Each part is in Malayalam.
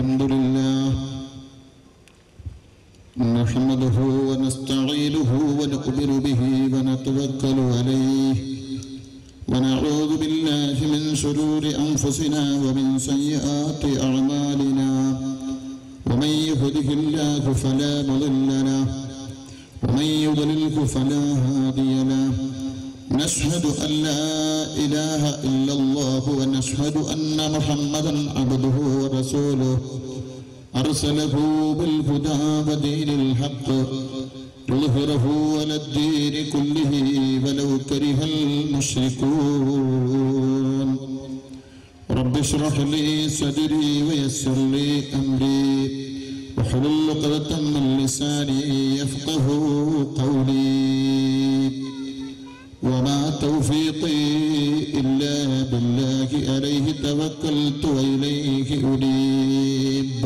الحمد لله نحمده ونستعينه ونؤمن به ونتوكل عليه ونعوذ بالله من شرور أنفسنا ومن سيئات أعمالنا ومن يهده الله فلا مضل له ومن يضلله فلا هادي له نشهد أن لا إله إلا الله ونشهد أن محمدا عبده ورسوله أرسله بالهدى ودين الحق ليظهره على الدين كله ولو كره المشركون رب اشرح لي صدري ويسر لي أمري واحلل عقدة من لساني يفقه قولي وما توفيقي إلا بالله عليه توكلت وإليه أنيب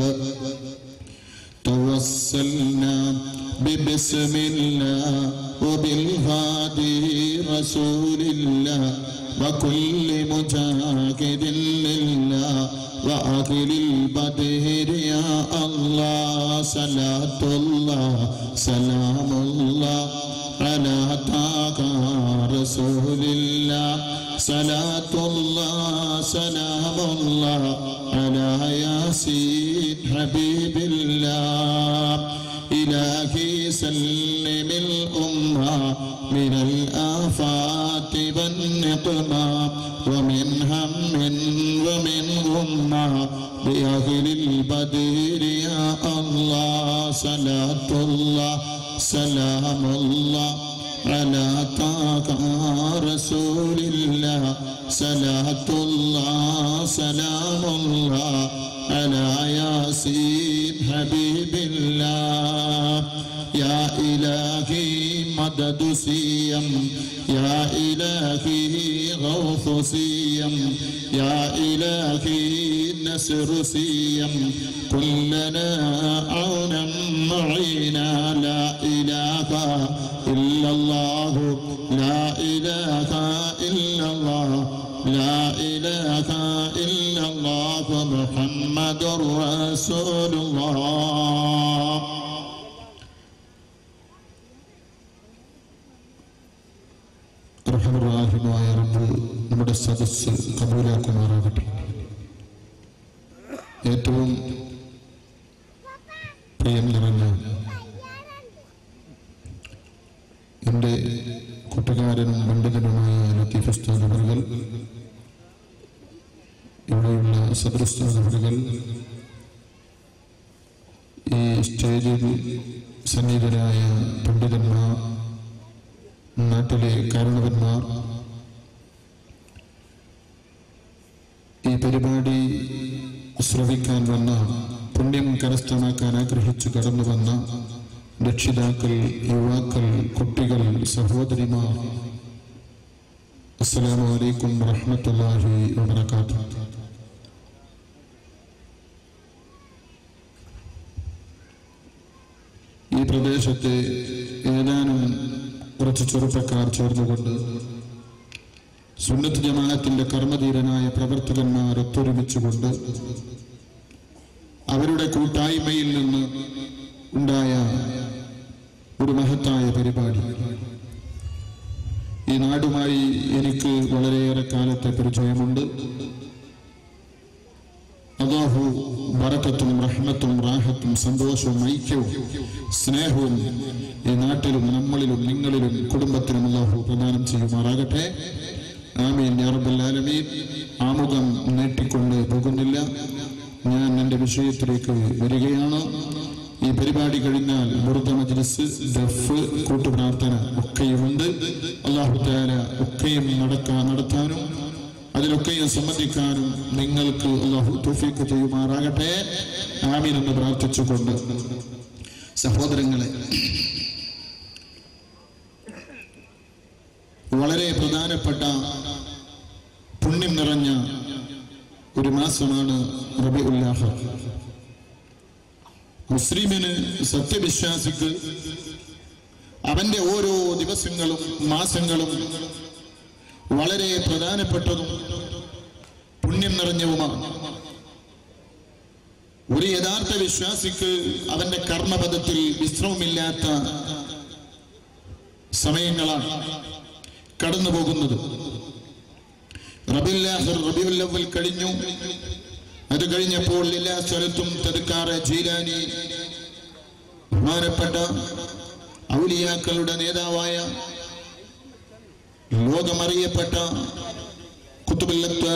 توسلنا ببسم الله وبالهادي رسول الله وكل مجاهد لله وأهل البدر يا الله صلاة الله سلام الله على طاق رسول الله صلاة الله سلام الله على ياسين حبيب الله إلهي سلم الأمة من الآفات والنقمة ومن هم ومن غمة بأهل البدر يا الله صلاة الله سلام الله على طاق رسول الله صلاة الله سلام الله على ياسين حبيب الله يا إلهي مدد سيم يا إلهي غوث سيم يا إلهي نسر سيم كلنا عونا معينا لا إله إلا الله لا إله إلا الله لا إله إلا الله محمد رسول الله റഹ്മറാഹിമായ റബ്ബ് നമ്മുടെ സദസ്സ് കബൂലാക്കുമാറാകട്ടെ ഏറ്റവും പ്രിയം നിറഞ്ഞ എൻ്റെ കൂട്ടുകാരനും പണ്ഡിതനുമായ ലത്തീഫ് ഉസ്താദ് അവറുകൾ ഇവിടെയുള്ള സദൃസ്താദ് അവറുകൾ ഈ സ്റ്റേജിൽ സന്നിധരായ പണ്ഡിതന്മാർ നാട്ടിലെ കാരണവന്മാർ ഈ പരിപാടി ശ്രവിക്കാൻ വന്ന പുണ്യം കരസ്ഥമാക്കാൻ ആഗ്രഹിച്ചു കടന്നു വന്ന രക്ഷിതാക്കൾ യുവാക്കൾ കുട്ടികൾ സഹോദരിമാർ അസ്സലാമു അലൈക്കും വറഹ്മത്തുള്ളാഹി വബറകാതുഹു ഈ പ്രദേശത്തെ ഏതാനും കുറച്ച് ചെറുപ്പക്കാർ ചേർന്നുകൊണ്ട് സുന്നത്ത് ജമാഅത്തിന്റെ കർമ്മധീരനായ പ്രവർത്തകന്മാർ ഒത്തൊരുമിച്ചുകൊണ്ട് അവരുടെ കൂട്ടായ്മയിൽ നിന്ന് ഉണ്ടായ ഒരു മഹത്തായ പരിപാടി ഈ നാടുമായി എനിക്ക് വളരെയേറെ കാലത്തെ പരിചയമുണ്ട് അള്ളാഹു ബറക്കത്തും റഹ്മത്തും റാഹത്തും സന്തോഷവും ഐക്യവും സ്നേഹവും ഈ നാട്ടിലും നമ്മളിലും നിങ്ങളിലും കുടുംബത്തിലും അള്ളാഹു പ്രദാനം ചെയ്യുമാറാകട്ടെ ആമീൻ യാ റബ്ബൽ ആലമീൻ ആമുഖം നീട്ടിക്കൊണ്ട് പോകുന്നില്ല ഞാൻ എൻ്റെ വിഷയത്തിലേക്ക് വരികയാണ് ഈ പരിപാടി കഴിഞ്ഞാൽ ബുർദ മജ്ലിസ് ദഫ് കൂട്ടുപ്രാർത്ഥന ഒക്കെയുമുണ്ട് അള്ളാഹു താല ഒക്കെയും നടക്കാൻ നടത്താനും അതിലൊക്കെയും സംബന്ധിക്കാനും നിങ്ങൾക്ക് അള്ളാഹു തൗഫീഖ് ചെയ്യുമാറാകട്ടെ ആമീൻ എന്ന് പ്രാർത്ഥിച്ചുകൊണ്ട് സഹോദരങ്ങളെ വളരെ പ്രധാനപ്പെട്ട പുണ്യം നിറഞ്ഞ ഒരു മാസമാണ് റബി ഉല്ലാഹ മുസ്ലിമിന് സത്യവിശ്വാസിക്ക് അവന്റെ ഓരോ ദിവസങ്ങളും മാസങ്ങളും വളരെ പ്രധാനപ്പെട്ടതും പുണ്യം നിറഞ്ഞവുമാണ് ഒരു യഥാർത്ഥ വിശ്വാസിക്ക് അവന്റെ കർമ്മപദത്തിൽ വിശ്രമമില്ലാത്ത സമയങ്ങളാണ് കടന്നു പോകുന്നത് റബില്ലാഹിർ റബിയുല്ലവൽ കഴിഞ്ഞു അത് കഴിഞ്ഞപ്പോൾ എല്ലാ സ്ഥലത്തും തെതുക്കാറ് ജീലാനി ബഹുമാനപ്പെട്ട ഔലിയാക്കളുടെ നേതാവായ ലോകമറിയപ്പെട്ട കുത്തുബുൽ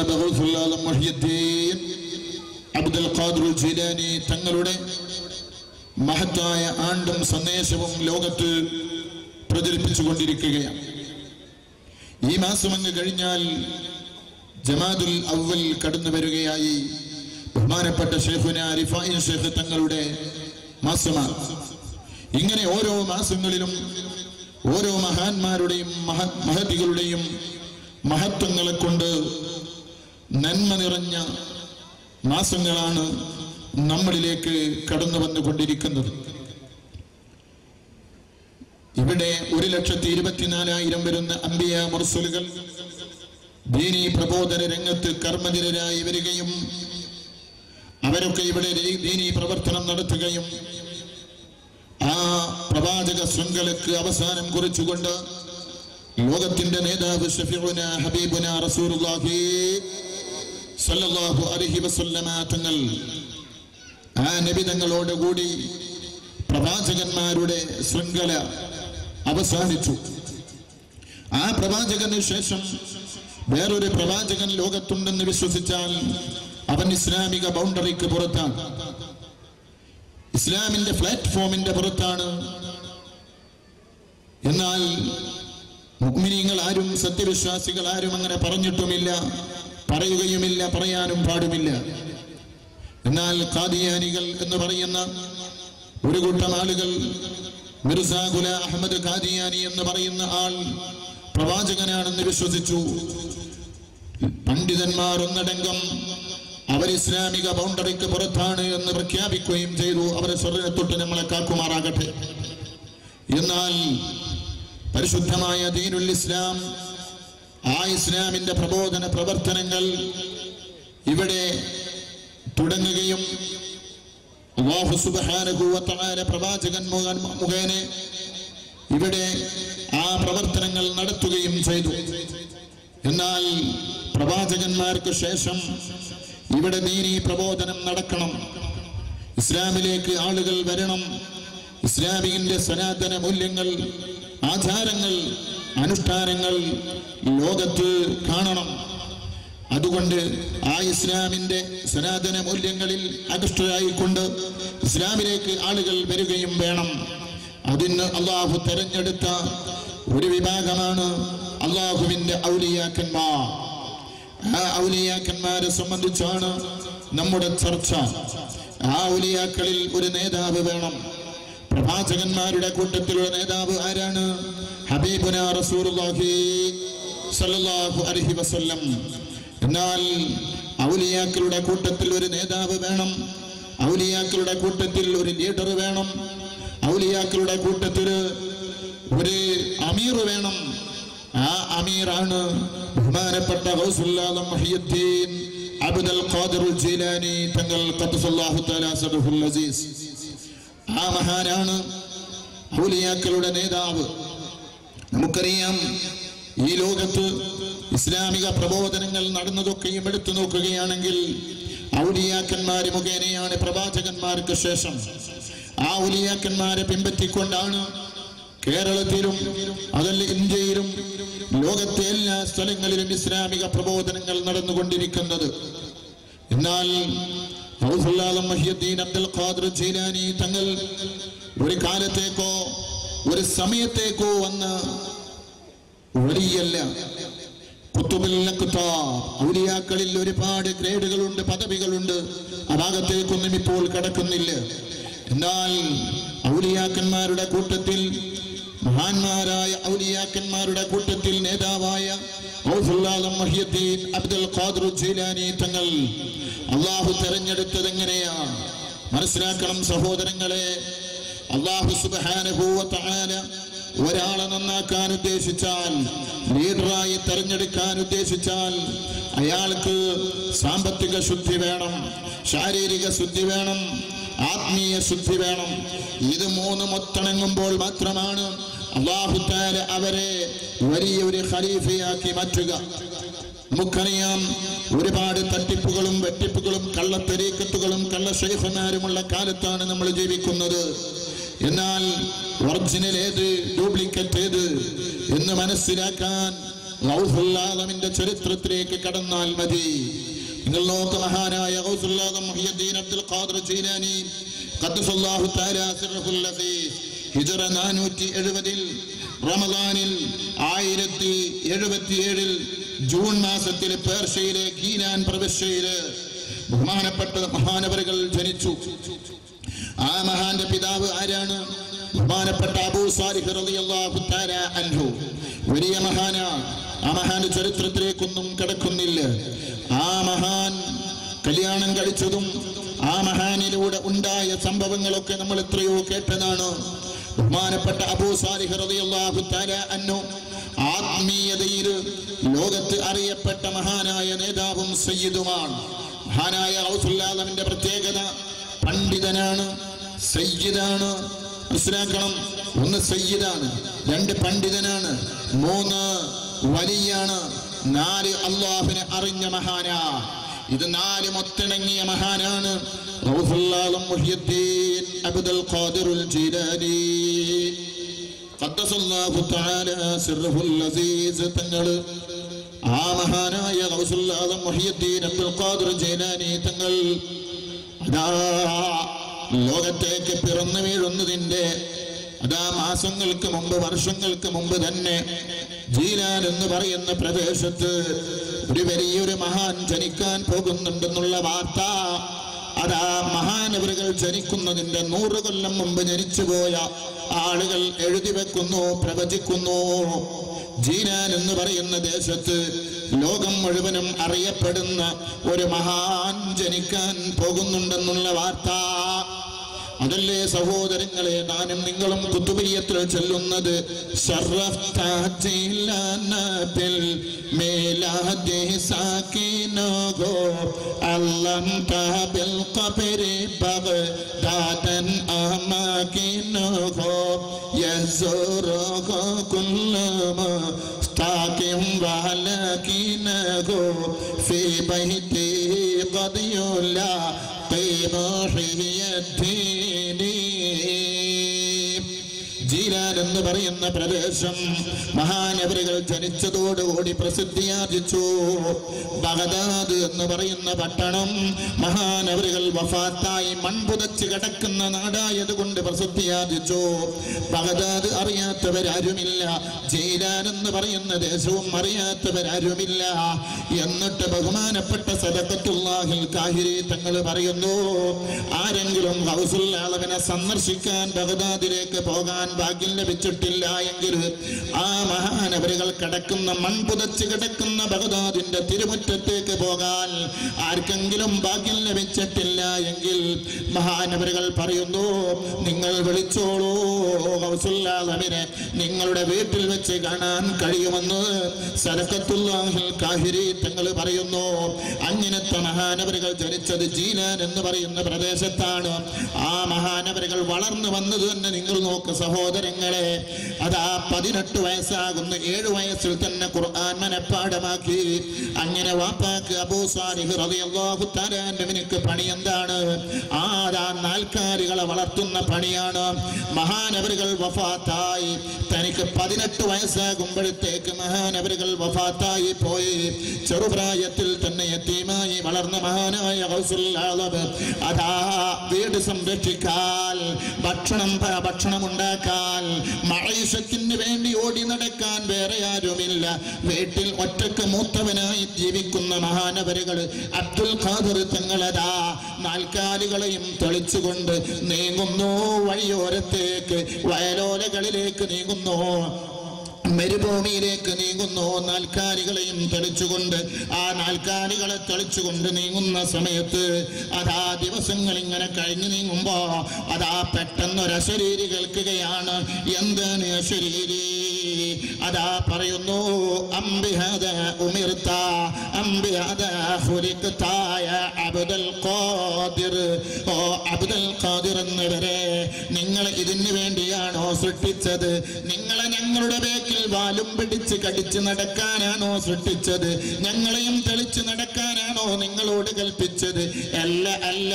അബ്ദുൽ ഖാദിർ ജീലാനി തങ്ങളുടെ മഹത്തായ ആണ്ടും സന്ദേശവും ലോകത്ത് പ്രചരിപ്പിച്ചുകൊണ്ടിരിക്കുകയാണ് ഈ മാസം അങ്ങ് കഴിഞ്ഞാൽ ജമാദുൽ അവൽ കടന്നു വരികയായി ബഹുമാനപ്പെട്ട ഷെയ്ഖുന റിഫായിൻ ഷെയ്ഖ് തങ്ങളുടെ മാസമാണ് ഇങ്ങനെ ഓരോ മാസങ്ങളിലും ഓരോ മഹാന്മാരുടെയും മഹ മഹതികളുടെയും മഹത്വങ്ങളെ കൊണ്ട് നന്മ നിറഞ്ഞ മാസങ്ങളാണ് നമ്മളിലേക്ക് കടന്നു വന്നുകൊണ്ടിരിക്കുന്നത് ഇവിടെ ഒരു ലക്ഷത്തി ഇരുപത്തിനാലായിരം വരുന്ന അമ്പിയ മുർസലുകൾ ദീനീ പ്രബോധന രംഗത്ത് കർമ്മനിരരായി വരികയും അവരൊക്കെ ഇവിടെ ദീനീ പ്രവർത്തനം നടത്തുകയും ആ പ്രവാചക ശൃംഖലക്ക് അവസാനം കുറിച്ചുകൊണ്ട് ലോകത്തിന്റെ നേതാവ് ഷഫീഉന ഹബീബുന റസൂലുള്ളാഹി സല്ലല്ലാഹു അലൈഹി വസല്ലമ തങ്ങൾ ആ നബി തങ്ങളോട് കൂടി പ്രവാചകന്മാരുടെ ശൃംഖല അവസാനിച്ചു ആ പ്രവാചകന് ശേഷം വേറൊരു പ്രവാചകൻ ലോകത്തുണ്ടെന്ന് വിശ്വസിച്ചാൽ അവൻ ഇസ്ലാമിക ബൗണ്ടറിക്ക് പുറത്താണ് ഇസ്ലാമിന്റെ പ്ലാറ്റ്ഫോമിന്റെ പുറത്താണ് എന്നാൽ മുഗ്മിനീങ്ങൾ ആരും സത്യവിശ്വാസികൾ ആരും അങ്ങനെ പറഞ്ഞിട്ടുമില്ല പറയുകയുമില്ല പറയാനും പാടുമില്ല എന്നാൽ ഖാദിയാനികൾ എന്ന് പറയുന്ന ഒരു കൂട്ടം ആളുകൾ മിർസ ഗുല അഹമ്മദ് ഖാദിയാനി എന്ന് പറയുന്ന ആൾ പ്രവാചകനാണെന്ന് വിശ്വസിച്ചു പണ്ഡിതന്മാർ ഒന്നടങ്കം അവർ ഇസ്ലാമിക ബൗണ്ടറിക്ക് പുറത്താണ് എന്ന് പ്രഖ്യാപിക്കുകയും ചെയ്തു അവരെ സ്വർണ്ണത്തൊട്ട് നമ്മളെ കാക്കുമാറാകട്ടെ എന്നാൽ പരിശുദ്ധമായ ദീനുൽ ഇസ്ലാം ആ ഇസ്ലാമിന്റെ പ്രബോധന പ്രവർത്തനങ്ങൾ ഇവിടെ തുടങ്ങുകയും അല്ലാഹു സുബ്ഹാനഹു വ തആല പ്രവാചകൻ മുഖ- മുഖേന ഇവിടെ ആ പ്രവർത്തനങ്ങൾ നടത്തുകയും ചെയ്തു എന്നാൽ പ്രവാചകന്മാർക്ക് ശേഷം ഇവിടെ ദീനീ പ്രബോധനം നടക്കണം ഇസ്ലാമിലേക്ക് ആളുകൾ വരണം ഇസ്ലാമിന്റെ സനാതന മൂല്യങ്ങൾ ആചാരങ്ങൾ അനുഷ്ഠാനങ്ങൾ ലോകത്ത് കാണണം അതുകൊണ്ട് ആ ഇസ്ലാമിന്റെ സനാതന മൂല്യങ്ങളിൽ അധിഷ്ഠരായിക്കൊണ്ട് ഇസ്ലാമിലേക്ക് ആളുകൾ വരികയും വേണം അതിന് അള്ളാഹു തെരഞ്ഞെടുത്ത ഒരു വിഭാഗമാണ് അള്ളാഹുവിന്റെ ഔലിയാക്കന്മാർ ആ ഔലിയാക്കന്മാരെ സംബന്ധിച്ചാണ് നമ്മുടെ ചർച്ച ആ ഔലിയാക്കളിൽ ഒരു നേതാവ് വേണം പ്രവാചകന്മാരുടെ കൂട്ടത്തിലുള്ള നേതാവ് ആരാണ് ഹബീബുന റസൂലുള്ളാഹി സല്ലല്ലാഹു അലൈഹി വസല്ലം എന്നാൽ ഔലിയാക്കളുടെ കൂട്ടത്തിൽ ഒരു നേതാവ് വേണം ഔലിയാക്കളുടെ കൂട്ടത്തിൽ ഒരു ലീഡർ വേണം ഔലിയാക്കളുടെ കൂട്ടത്തിൽ ഒരു അമീർ വേണം ആ അമീറാണ് ബഹുമാനപ്പെട്ട ഗൗസുല്ലാദം മഹിയുദ്ദീൻ അബ്ദുൽ ഖാദിർ ജീലാനി തങ്ങൾ ഖദ്ദസല്ലാഹു തആല സദഹുൽ അസീസ് ആ മഹാനാണ് ഔലിയാക്കളുടെ നേതാവ് നമുക്കറിയാം ഈ ലോകത്ത് ഇസ്ലാമിക പ്രബോധനങ്ങൾ നടന്നതൊക്കെയും എടുത്തു നോക്കുകയാണെങ്കിൽ ഔലിയാക്കന്മാര് മുഖേനയാണ് പ്രവാചകന്മാർക്ക് ശേഷം ആ ഔലിയാക്കന്മാരെ പിൻപറ്റിക്കൊണ്ടാണ് കേരളത്തിലും അതല്ല ഇന്ത്യയിലും ലോകത്തെ എല്ലാ സ്ഥലങ്ങളിലും ഇസ്ലാമിക പ്രബോധനങ്ങൾ നടന്നുകൊണ്ടിരിക്കുന്നത് എന്നാൽ ഗൗസുല്ലാദം മഹിയുദ്ദീൻ അബ്ദുൽ ഖാദിർ ജീലാനി തങ്ങൾ ഒരു കാലത്തേക്കോ ഒരു സമയത്തേക്കോ വന്ന് വലിയല്ല കുത്തുബുൽ അഖ്താബ്. ഔലിയാക്കളിൽ ഒരുപാട് ഗ്രേഡുകളുണ്ട് പദവികളുണ്ട് ആ ഭാഗത്തേക്കൊന്നും ഇപ്പോൾ കടക്കുന്നില്ല എന്നാൽ ഔലിയാക്കന്മാരുടെ കൂട്ടത്തിൽ മഹാന്മാരായ ഔലിയാക്കന്മാരുടെ കൂട്ടത്തിൽ നേതാവായ ഗൗസുല്ലാദം മഹിയുദ്ദീൻ അബ്ദുൽ ഖാദിർ ജീലാനി തങ്ങൾ അള്ളാഹു തെരഞ്ഞെടുത്തത് എങ്ങനെയാണ് മനസ്സിലാക്കണം സഹോദരങ്ങളെ അള്ളാഹു സുബ്ഹാനഹു വ തആല ഒരാളെ നന്നാക്കാൻ ഉദ്ദേശിച്ചാൽ ലീഡറായി തെരഞ്ഞെടുക്കാൻ ഉദ്ദേശിച്ചാൽ അയാൾക്ക് സാമ്പത്തിക ശുദ്ധി വേണം ശാരീരിക ശുദ്ധി വേണം ആത്മീയ ശുദ്ധി വേണം ഇത് മൂന്നും ഒത്തിണങ്ങുമ്പോൾ മാത്രമാണ് അള്ളാഹുത്താല അവരെ വലിയൊരു ഖലീഫയാക്കി മാറ്റുക നമുക്കറിയാം ഒരുപാട് തട്ടിപ്പുകളും വെട്ടിപ്പുകളും കള്ളത്തെരീക്കത്തുകളും കള്ള ഷെയ്ഫന്മാരുമുള്ള കാലത്താണ് നമ്മൾ ജീവിക്കുന്നത് എന്നാൽ ഒറിജിനൽ ഏത് ഡ്യൂപ്ലിക്കറ്റ് ഏത് എന്ന് മനസ്സിലാക്കാൻ ഗൗസുല്ലാദമിന്റെ ചരിത്രത്തിലേക്ക് കടന്നാൽ മതി നിങ്ങൾ നോക്ക് മഹാനായ ഗൗസുല്ലാദം മുഹിയുദ്ദീൻ അബ്ദുൽ ഖാദർ ജീലാനി ഖദ്ദസല്ലാഹു തആല സിർറുൽ അസീസ് ഹിജറ 470 ൽ റമദാനിൽ ആയിരത്തി എഴുപത്തിയേഴിൽ ജൂൺ മാസത്തിൽ പേർഷ്യയിലെ കീനാൻ പ്രവിശ്യയില് ബഹുമാനപ്പെട്ട മഹാനവരുകൾ ജനിച്ചു ആ മഹാന്റെ പിതാവ് ആരാണ് ബഹുമാനപ്പെട്ട അബൂ സാലിഹ് റളിയല്ലാഹു തആല അൻഹു വലിയ മഹാനാണ് ആ മഹാന്റെ ചരിത്രത്തിലേക്കൊന്നും കിടക്കുന്നില്ല ആ മഹാൻ കല്യാണം കഴിച്ചതും ആ മഹാനിലൂടെ ഉണ്ടായ സംഭവങ്ങളൊക്കെ നമ്മൾ എത്രയോ കേട്ടതാണ് ബഹുമാനപ്പെട്ട അബൂ സാലിഹ് റളിയല്ലാഹു തആല അൻഹു ആത്മീയതയിൽ ലോകത്ത് അറിയപ്പെട്ട മഹാനായ നേതാവും സയ്യിദുമാണ് മഹാനായ ഔസുല്ലാദമിന്റെ പ്രത്യേകത പണ്ഡിതനാണ് സയ്യിദാണ് മനസ്സിലാക്കണം ഒന്ന് സയ്യിദാണ് രണ്ട് പണ്ഡിതനാണ് മൂന്ന് വലിയാണ് നാല് അള്ളാഹുവിനെ അറിഞ്ഞ മഹാനാ ഇത് നാലും ഒത്തിണങ്ങിയ മഹാനാണ് ഗൗസുല്ലാദം മുഹ്യിദ്ദീൻ അബ്ദുൽ ഖാദിറുൽ ജീലാനി ഖദ്ദസല്ലാഹു തആല സിർറുൽ അസീസ് തങ്ങള് ആ മഹാനായ ഗൗസുല്ലാദം മുഹ്യിദ്ദീൻ അബ്ദുൽ ഖാദിർ ജീലാനി തങ്ങൾ അതാ ലോകത്തേക്ക് പിറന്നു വീഴുന്നതിന്റെ അതാ മാസങ്ങൾക്ക് മുമ്പ് വർഷങ്ങൾക്ക് മുമ്പ് തന്നെ ജീലാൻ എന്ന് പറയുന്ന പ്രദേശത്ത് ഒരു വലിയൊരു മഹാൻ ജനിക്കാൻ പോകുന്നുണ്ടെന്നുള്ള വാർത്ത അതാ മഹാനവരുകൾ ജനിക്കുന്നതിന്റെ നൂറ് കൊല്ലം മുമ്പ് ജനിച്ചുപോയ ആളുകൾ എഴുതി വെക്കുന്നു പ്രവചിക്കുന്നു ജീനാൻ എന്ന് പറയുന്ന ദേശത്ത് ലോകം മുഴുവനും അറിയപ്പെടുന്ന ഒരു മഹാൻ ജനിക്കാൻ പോകുന്നുണ്ടെന്നുള്ള വാർത്ത അതല്ലേ സഹോദരങ്ങളെ നാനും നിങ്ങളും കുത്തുബിയത്തിൽ ചൊല്ലുന്നത് ശറഫ്ത ജിലനത്തിൽ മേലാദി സാകിനഗോ അല്ലംത ബിൽ ഖബരി ബഗ്ദാദൻ അമാകിനഗോ യസുറുഹു കുല്ലമാ مستقم ولكنه في بيتي قد يلاقي محيي الدين ജീലാൻ എന്ന് പറയുന്ന പ്രദേശം മഹാനവരുകൾ ജനിച്ചതോടുകൂടി പ്രസിദ്ധിയാർജിച്ചു ബഗദാദ് എന്ന് പറയുന്ന പട്ടണം മഹാനവരുകൾ വഫാത്തായി മൺപുതച്ച് കിടക്കുന്ന നാടായതുകൊണ്ട് പ്രസിദ്ധിയാർജിച്ചു ബഗദാദ് അറിയാത്തവരാരുമില്ല ജീലാൻ എന്ന് പറയുന്ന ദേശവും അറിയാത്തവരാരുമില്ല എന്നിട്ട് ബഹുമാനപ്പെട്ട സദക്കത്തുല്ലാഹിൽ കാഹിരി തങ്ങൾ പറയുന്നു ആരെങ്കിലും ഹൗസുൽ ആളവിനെ സന്ദർശിക്കാൻ ബഗദാദിലേക്ക് പോകാൻ ഭാഗ്യം ലഭിച്ചിട്ടില്ല എങ്കിൽ ആ മഹാനവരുകൾ കിടക്കുന്ന മൺപുതച്ച് കിടക്കുന്ന ബഗദാദിന്റെ തിരുമുറ്റത്തേക്ക് പോകാൻ ആർക്കെങ്കിലും ഭാഗ്യം ലഭിച്ചിട്ടില്ല എങ്കിൽ മഹാനവരുകൾ പറയുന്നു നിങ്ങൾ വിളിച്ചോളൂ ഹൗസുല്ലാഹമിനെ നിങ്ങളുടെ വീട്ടിൽ വെച്ച് കാണാൻ കഴിയുമെന്ന് സരക്കത്തുല്ലാഹിൽ കാഹിരി തങ്ങൾ പറയുന്നു അങ്ങനത്തെ മഹാനവരുകൾ ജനിച്ചത് ജീലാൻ എന്ന് പറയുന്ന പ്രദേശത്താണ് ആ മഹാനവരുകൾ വളർന്നു വന്നത് തന്നെ നിങ്ങൾ നോക്ക് സഹോദരങ്ങളെ അതാ പതിനെട്ട് വയസ്സാകുന്നു ഏഴു വയസ്സിൽ തന്നെ ഖുർആൻ മനഃപ്പാടമാക്കി അങ്ങനെ വാപ്പാക്ക് അബൂ സാലിഹ് റളിയല്ലാഹു തആലാന്റെ പണി എന്താണ് ആരാ നാൽക്കാലികളെ വളർത്തുന്ന പണിയാണ് മഹാനവരുകൾ വഫാത്തായി തനിക്ക് പതിനെട്ട് വയസ്സാകുമ്പോഴത്തേക്ക് മഹാനവരുകൾ വഫാത്തായി പോയി ചെറുപ്രായത്തിൽ തന്നെ യത്തീമായി വളർന്ന മഹാനായ ഗൗസുൽ ആളബ് അതാ വീട് സംരക്ഷിക്കാൻ ഭക്ഷണം ഭക്ഷണം ഉണ്ടാക്കാൻ മഴീഷത്തിന് വേണ്ടി ഓടി നടക്കാൻ വേറെ ആരുമില്ല വീട്ടിൽ ഒറ്റക്ക് മൂത്തവനായി ജീവിക്കുന്ന മഹാനവരുകൾ അബ്ദുൽ ഖാദർ തങ്ങളതാ നാൽക്കാലികളെയും തെളിച്ചുകൊണ്ട് നീങ്ങുന്നു വഴിയോരത്തേക്ക് വയലോലകളിലേക്ക് നീങ്ങുന്നു മരുഭൂമിയിലേക്ക് നീങ്ങുന്നു നാൽക്കാലികളെയും തെളിച്ചുകൊണ്ട് ആ നാൽക്കാലികളെ തെളിച്ചുകൊണ്ട് നീങ്ങുന്ന സമയത്ത് അതാ ദിവസങ്ങൾ ഇങ്ങനെ കഴിഞ്ഞു നീങ്ങുമ്പോ അതാ പെട്ടെന്ന് ഒരു അശരീരി കേൾക്കുകയാണ് എന്താണ് അശരീരി അതാ പറയുന്നു അംബിഹദ ഉമിർത്ത അംബിഹദ ഖുലിഖ്തായ അബ്ദുൽ ഖാദിർ ഓ അബ്ദുൽ ഖാദിർ എന്നവരെ നിങ്ങൾ ഇതിന് വേണ്ടിയാണോ സൃഷ്ടിച്ചത് നിങ്ങളെ ഞങ്ങളുടെ ബേക്കിൽ വാലും പിടിച്ച് കടിച്ച് നടക്കാനാണോ സൃഷ്ടിച്ചത് ഞങ്ങളെയും തെളിച്ച് നടക്കാനാണോ നിങ്ങളോട് കൽപ്പിച്ചത് അല്ല അല്ല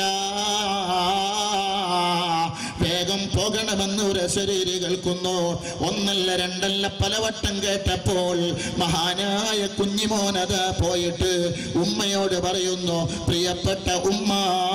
വേഗം പോകണമെന്ന് ഒരു ശരീരി കേൾക്കുന്നു ഒന്നല്ല രണ്ടല്ല പലവട്ടം കേട്ടപ്പോൾ മഹാനായ കുഞ്ഞിമോനത പോയിട്ട് ഉമ്മയോട് പറയുന്നു പ്രിയപ്പെട്ട ഉമ്മ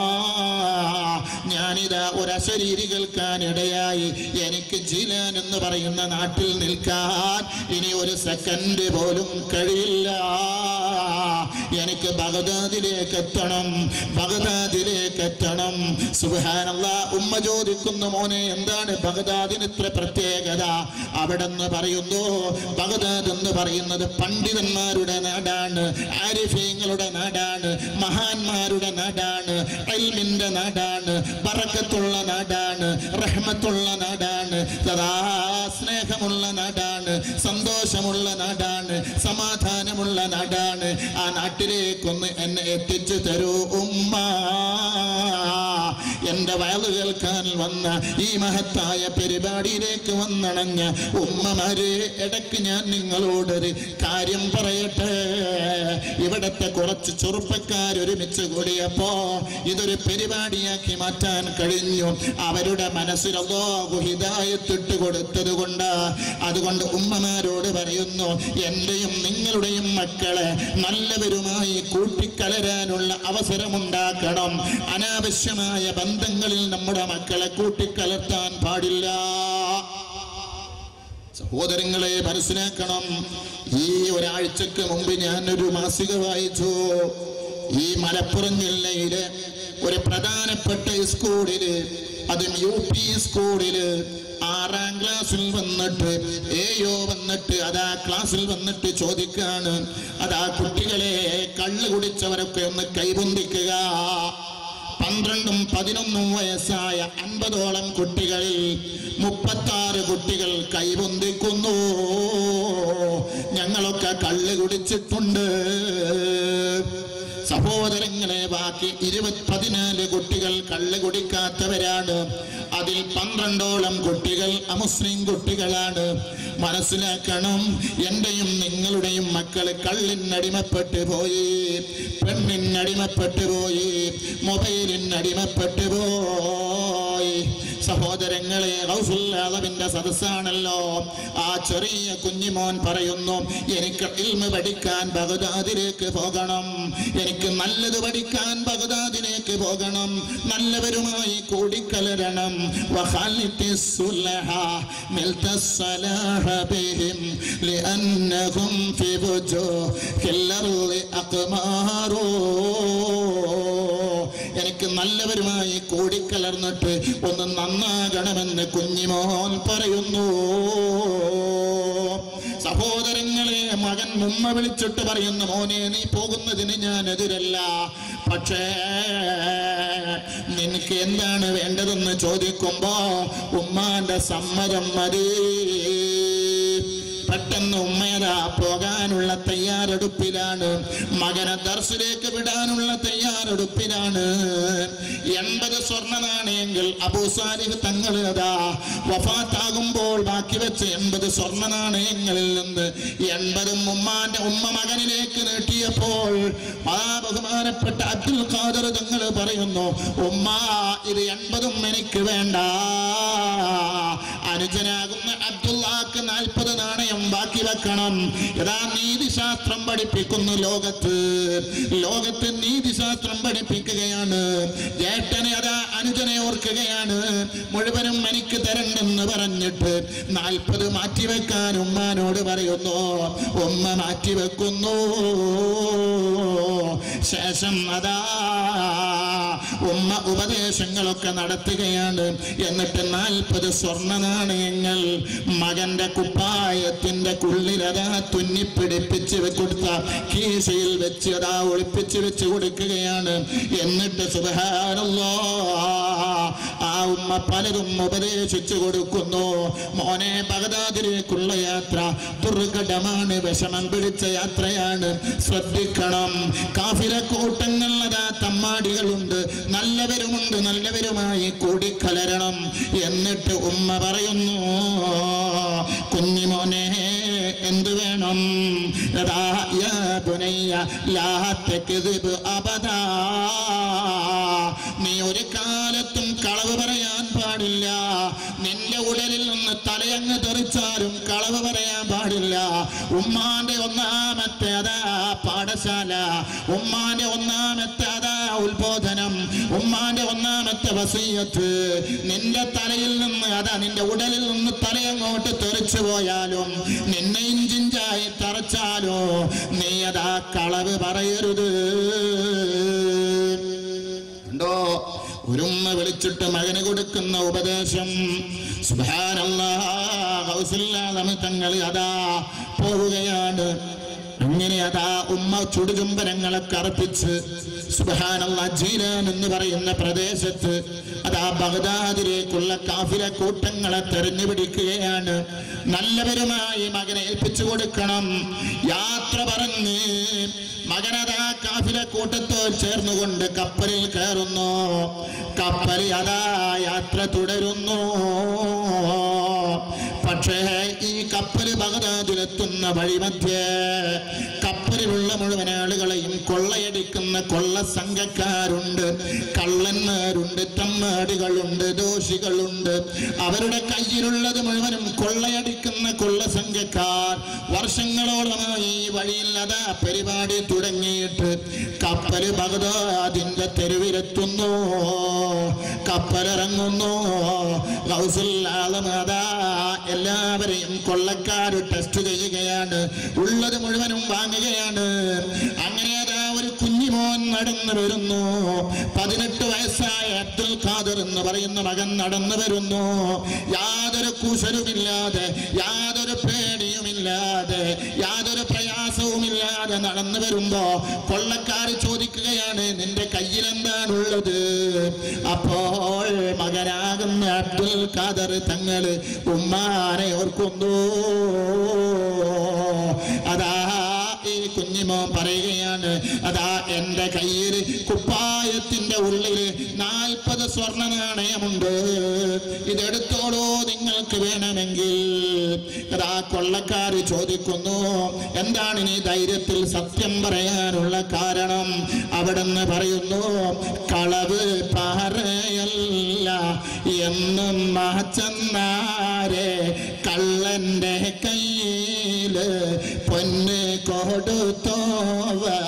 ഞാനിതാ ഒരു അശരീരി കേൾക്കാൻ ഇടയായി എനിക്ക് ജീലാൻ എന്ന് പറയുന്ന നാട്ടിൽ നിൽക്കാൻ ഇനി ഒരു സെക്കൻഡ് പോലും കഴിയില്ല എനിക്ക് ബഗദാദിലേക്ക് എത്തണം ബഗദാദിലേക്ക് എത്തണം സുബാനല്ല ഉമ്മ ചോദിക്കുന്നു മോനെ എന്താണ് ബഗദാദിന് ഇത്ര പ്രത്യേകത അവിടെ നിന്ന് പറയുന്നു ബഗദാദ് എന്ന് പറയുന്നത് പണ്ഡിതന്മാരുടെ നാടാണ് ആരിഫീങ്ങളുടെ നാടാണ് മഹാന്മാരുടെ നാടാണ് എൽമിന്റെ നാടാണ് ബറക്കത്തുള്ള നാടാണ് റഹ്മത്തുള്ള നാടാണ് സദാ സ്നേഹമുള്ള നാടാണ് സന്തോഷമുള്ള നാടാണ് സമാധാനമുള്ള നാടാണ് ആ നാട്ടിലേക്കൊന്ന് എന്നെ എത്തിച്ചു തരൂ ഉമ്മ എന്റെ വയല് കേൾക്കാൻ വന്ന ഈ മഹത്തായ പരിപാടിയിലേക്ക് വന്നണഞ്ഞ ഉമ്മമാരെ ഇടയ്ക്ക് ഞാൻ നിങ്ങളോടൊരു കാര്യം പറയട്ടെ ഇവിടത്തെ കുറച്ച് ചെറുപ്പക്കാർ ഒരുമിച്ച് കൂടിയപ്പോ ഇതൊരു പരിപാടിയാക്കി മാറ്റാൻ കഴിഞ്ഞു അവരുടെ മനസ്സിലോ ഹിതായത്തിട്ട് കൊടുത്തത് കൊണ്ട് അതുകൊണ്ട് ഉമ്മമാരോട് പറയുന്നു എന്റെയും നിങ്ങളുടെയും മക്കളെ നല്ലവരുമായി കൂട്ടിക്കലരാനുള്ള അവസരമുണ്ടാക്കണം അനാവശ്യമായ ബന്ധങ്ങളിൽ നമ്മുടെ മക്കളെ കൂട്ടിക്കലർത്താൻ പാടില്ല സഹോദരങ്ങളെ മനസ്സിലാക്കണം ഈ ഒരാഴ്ചക്ക് മുമ്പ് ഞാനൊരു മാസിക വായിച്ചു ഈ മലപ്പുറം ജില്ലയിലെ ഒരു പ്രധാനപ്പെട്ട സ്കൂളില് അതും യു പി സ്കൂളില് ആറാം ക്ലാസ്സിൽ വന്നിട്ട് ഏയോ വന്നിട്ട് അതാ ക്ലാസ്സിൽ വന്നിട്ട് ചോദിക്കാണ് അതാ കുട്ടികളെ കള്ള് കുടിച്ചവരൊക്കെ ഒന്ന് കൈപൊന്തിക്കുക പന്ത്രണ്ടും പതിനൊന്നും വയസ്സായ അൻപതോളം കുട്ടികളിൽ മുപ്പത്താറ് കുട്ടികൾ കൈപൊന്തിക്കുന്നു ഞങ്ങളൊക്കെ കള്ള് കുടിച്ചിട്ടുണ്ട് സഹോദരങ്ങളെ ബാക്കി ഇരുപത് പതിനാല് കുട്ടികൾ കള്ള് കുടിക്കാത്തവരാണ് അതിൽ പന്ത്രണ്ടോളം കുട്ടികൾ അമുസ്ലിം കുട്ടികളാണ് മനസ്സിലാക്കണം എന്റെയും നിങ്ങളുടെയും മക്കള് കള്ളിനടിമപ്പെട്ടു പോയി പെണ്ണിനടിമപ്പെട്ടു പോയി മൊബൈലിനടിമപ്പെട്ടു പോയി സഹോദരങ്ങളെ റൗസുല്ലാദവിന്റെ സദസ്സാണല്ലോ ആ ചെറിയ കുഞ്ഞിമോൻ പറയുന്നു എനിക്ക് ഇൽമ പഠിക്കാൻ ബഗദാദിലേക്ക് പോകണം എനിക്ക് നല്ലത് പഠിക്കാൻ ബഗദാദിലേക്ക് പോകണം നല്ലവരുമായി കൂടിക്കലരണം وخالف الصلح ملت الصلاح بهم لأنهم في وجوه الأرض أقمار എനിക്ക് നല്ലവരുമായി കൂടിക്കലർന്നിട്ട് ഒന്ന് നന്നാകണമെന്ന് കുഞ്ഞിമോൻ പറയുന്നു സഹോദരങ്ങളെ മകൻ ഉമ്മ വിളിച്ചിട്ട് പറയുന്നു മോനെ നീ പോകുന്നതിന് ഞാൻ എതിരല്ല പക്ഷേ നിനക്ക് എന്താണ് വേണ്ടതെന്ന് ചോദിക്കുമ്പോ ഉമ്മാന്റെ സമ്മതം മതി പെട്ടെന്ന് ഉമ്മയതാ പോകാനുള്ള തയ്യാറെടുപ്പിലാണ് മകനെ ദർശിലേക്ക് വിടാനുള്ള തയ്യാറെടുപ്പിലാണ് എൺപത് സ്വർണ്ണ നാണയങ്ങൾ അബൂ സാലിഹ് തങ്ങൾ അതാ വഫാത്താകുമ്പോൾ ബാക്കി വെച്ച എൺപത് സ്വർണ്ണ നാണയങ്ങളിൽ നിന്ന് എൺപതും ഉമ്മാന്റെ ഉമ്മ മകനിലേക്ക് നീട്ടിയപ്പോൾ ആ ബഹുമാനപ്പെട്ട അബ്ദുൽ ഖാദർ തങ്ങൾ പറയുന്നു ഉമ്മ ഇത് എൺപതും എനിക്ക് വേണ്ട അനുജനാകുന്ന അബ്ദുള്ളാക്ക് നാൽപ്പത് നാണയം ബാക്കി വെക്കണം യഥാ നീതിശാസ്ത്രം പഠിപ്പിക്കുന്നു ലോകത്ത് ലോകത്ത് നീതിശാസ്ത്രം പഠിപ്പിക്കുകയാണ് ജേട്ടനെ അതാ അനുജനെ ഓർക്കുകയാണ് മുഴുവനും എനിക്ക് തരണ്ടെന്ന് പറഞ്ഞിട്ട് നാൽപ്പത് മാറ്റിവെക്കാൻ ഉമ്മാനോട് പറയുന്നു ഉമ്മ മാറ്റിവെക്കുന്നു ശേഷം അതാ ഉമ്മ ഉപദേശങ്ങളൊക്കെ നടത്തുകയാണ് എന്നിട്ട് നാൽപ്പത് സ്വർണ്ണ നാണയങ്ങൾ മകന്റെ കുപ്പായത്തിന്റെ കുള്ളിലതാ തുന്നിപ്പിടിപ്പിച്ച് കൊടുത്ത കീശയിൽ വെച്ച് അതാ ഒളിപ്പിച്ച് വെച്ച് കൊടുക്കുകയാണ് എന്നിട്ട് സുബഹാനല്ലോ ആ ഉമ്മ പലതും ഉപദേശിച്ചു കൊടുക്കുന്നു മോനെ ബഗദാദിലേക്കുള്ള യാത്ര ദുർഘടമാണ് വിഷമം പിടിച്ച യാത്രയാണ് ശ്രദ്ധിക്കണം കാഫില കൂട്ടങ്ങൾ അതാ തമ്മാടികളുണ്ട് നല്ലവരുമുണ്ട് നല്ലവരുമായി കൂടിക്കലരണം എന്നിട്ട് ഉമ്മ പറയുന്നു കുഞ്ഞിമോനെ എന്ത് വേണം എടാ യാ ബുനയ്യ ലാ തക്ദിബ് അബദാ നീ ഒരു കാലത്തും കളവ് പറയാൻ പാടില്ല നിന്റെ ഉടലിൽ നിന്ന് തലയങ്ങ് തെറിച്ചാലും കളവ് പറയാൻ പാടില്ല ഉമ്മാന്റെ ഒന്നാമത്തെ അതാ പാഠശാല ഉമ്മാന്റെ ഒന്നാമത്തെ അതാ ഉത്ബോധനം ഉമ്മാന്റെ ഒന്നാമത്തെ വസീയത്ത് നിന്റെ തലയിൽ നിന്ന് അതാ നിന്റെ ഉടലിൽ നിന്ന് തലയങ്ങോട്ട് തെറിച്ചു പോയാലും നിന്നെ ഇഞ്ചിഞ്ചായി തറച്ചാലോ നീ അതാ കളവ് പറയരുത് ഉണ്ടോ ഒരുമ്മ വിളിച്ചിട്ട് മകന് കൊടുക്കുന്ന ഉപദേശം സുബാനല്ലാഹുസില്ലാതെ തങ്ങൾ അതാ പോവുകയാണ് അങ്ങനെ അതാ ഉമ്മ ചുടുചുംബനങ്ങളെ കറുപ്പിച്ച് സുബാനല്ല ജീലാൻ എന്ന് പറയുന്ന പ്രദേശത്ത് അതാ ബഗ്ദാദിലേക്കുള്ള കാഫില കൂട്ടങ്ങളെ തെരഞ്ഞു പിടിക്കുകയാണ് നല്ലവരുമായി മകനെ ഏൽപ്പിച്ചു കൊടുക്കണം യാത്ര പറഞ്ഞ് മകനതാ കാഫില കൂട്ടത്തോ ചേർന്നുകൊണ്ട് കപ്പലിൽ കയറുന്നു കപ്പൽ അതാ യാത്ര തുടരുന്നു പക്ഷേ ഈ കപ്പല് ബഗദാദിലെത്തുന്ന വഴിമധ്യേ കപ്പലിലുള്ള മുഴുവൻ ആളുകളെയും കൊള്ളയടിക്കുന്ന കൊള്ള സംഘക്കാരുണ്ട് കള്ളന്മാരുണ്ട് തമ്മാടികളുണ്ട് ദോഷികളുണ്ട് അവരുടെ കയ്യിലുള്ളത് മുഴുവനും കൊള്ളയടിക്കുന്ന കൊള്ള സംഘക്കാർ വർഷങ്ങളോളമായി ഈ വഴിയിൽ അതാ പരിപാടി തുടങ്ങിയിട്ട് കപ്പല് ബഗദാദിന്റെ തെരുവിലെത്തുന്നു കപ്പലിറങ്ങുന്നു ഗൗസുൽ ആലം അതാ എല്ലാവരെയും കൊള്ളക്കാർ ടെസ്റ്റ് ചെയ്യുകയാണ് ഉള്ളത് മുഴുവനും വാങ്ങുകയാണ് അങ്ങനെ അതാ ഒരു കുഞ്ഞിമോൻ നടന്നു വരുന്നു പതിനെട്ട് വയസ്സായ അബ്ദുൽ ഖാദർ എന്ന് പറയുന്ന മകൻ നടന്നു വരുന്നു യാതൊരു കുശലുമില്ലാതെ യാതൊരു പേടിയുമില്ലാതെ യാതൊരു പ്രയാസവുമില്ലാതെ നടന്നു വരുമ്പോ കൊള്ളക്കാർ ചോദിക്കുകയാണ് നിന്റെ കയ്യിൽ എന്താണുള്ളത് അപ്പോൾ മകനാകുന്ന അബ്ദുൽ ഖാദർ തങ്ങള് ഉമ്മാനെ ഓർക്കുന്നു അതാ ഈ കുഞ്ഞിമോൻ പറയുകയാണ് അതാ എന്റെ കയ്യിൽ കുപ്പായത്തിന്റെ ഉള്ളിൽ നാൽപ്പത് സ്വർണ്ണ നാണയമുണ്ട് ഇതെടുത്തോളൂ നിങ്ങൾക്ക് വേണമെങ്കിൽ അതാ കൊള്ളക്കാർ ചോദിക്കുന്നു എന്താണ് നീ ധൈര്യത്തിൽ സത്യം പറയാനുള്ള കാരണം അവിടുന്ന് പറയുന്നു കളവ് പറയല്ല എന്നും മാച്ചന്നാരെ കള്ളന്റെ കയ്യില് പൊന്ന് കൊടുത്തോവർ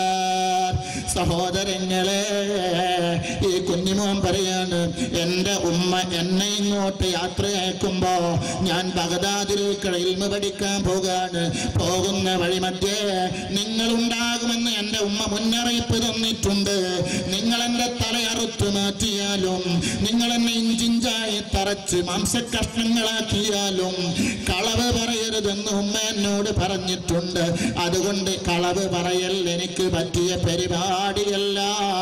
സഹോദരങ്ങളെ ഈ കുഞ്ഞിമോൻ പറയാണ് എൻ്റെ ഉമ്മ എന്നെ ഇങ്ങോട്ട് യാത്ര അയക്കുമ്പോ ഞാൻ ബഗദാദിലേക്ക് ഇൽമ പഠിക്കാൻ പോകാണ് പോകുന്ന വഴി മധ്യേ നിങ്ങളുണ്ടാകുമെന്ന് എൻ്റെ ഉമ്മ മുന്നറിയിപ്പ് തന്നിട്ടുണ്ട് നിങ്ങൾ എൻ്റെ തലയറുത്ത് മാറ്റിയാലും നിങ്ങൾ എന്നെ ഇഞ്ചിഞ്ചായി തറച്ച് മാംസക്കഷ്ണങ്ങളാക്കിയാലും കളവ് പറയരുതെന്ന് ഉമ്മ എന്നോട് പറഞ്ഞിട്ടുണ്ട് അതുകൊണ്ട് കളവ് പറയൽ എനിക്ക് പറ്റിയ പരിപാടിയല്ല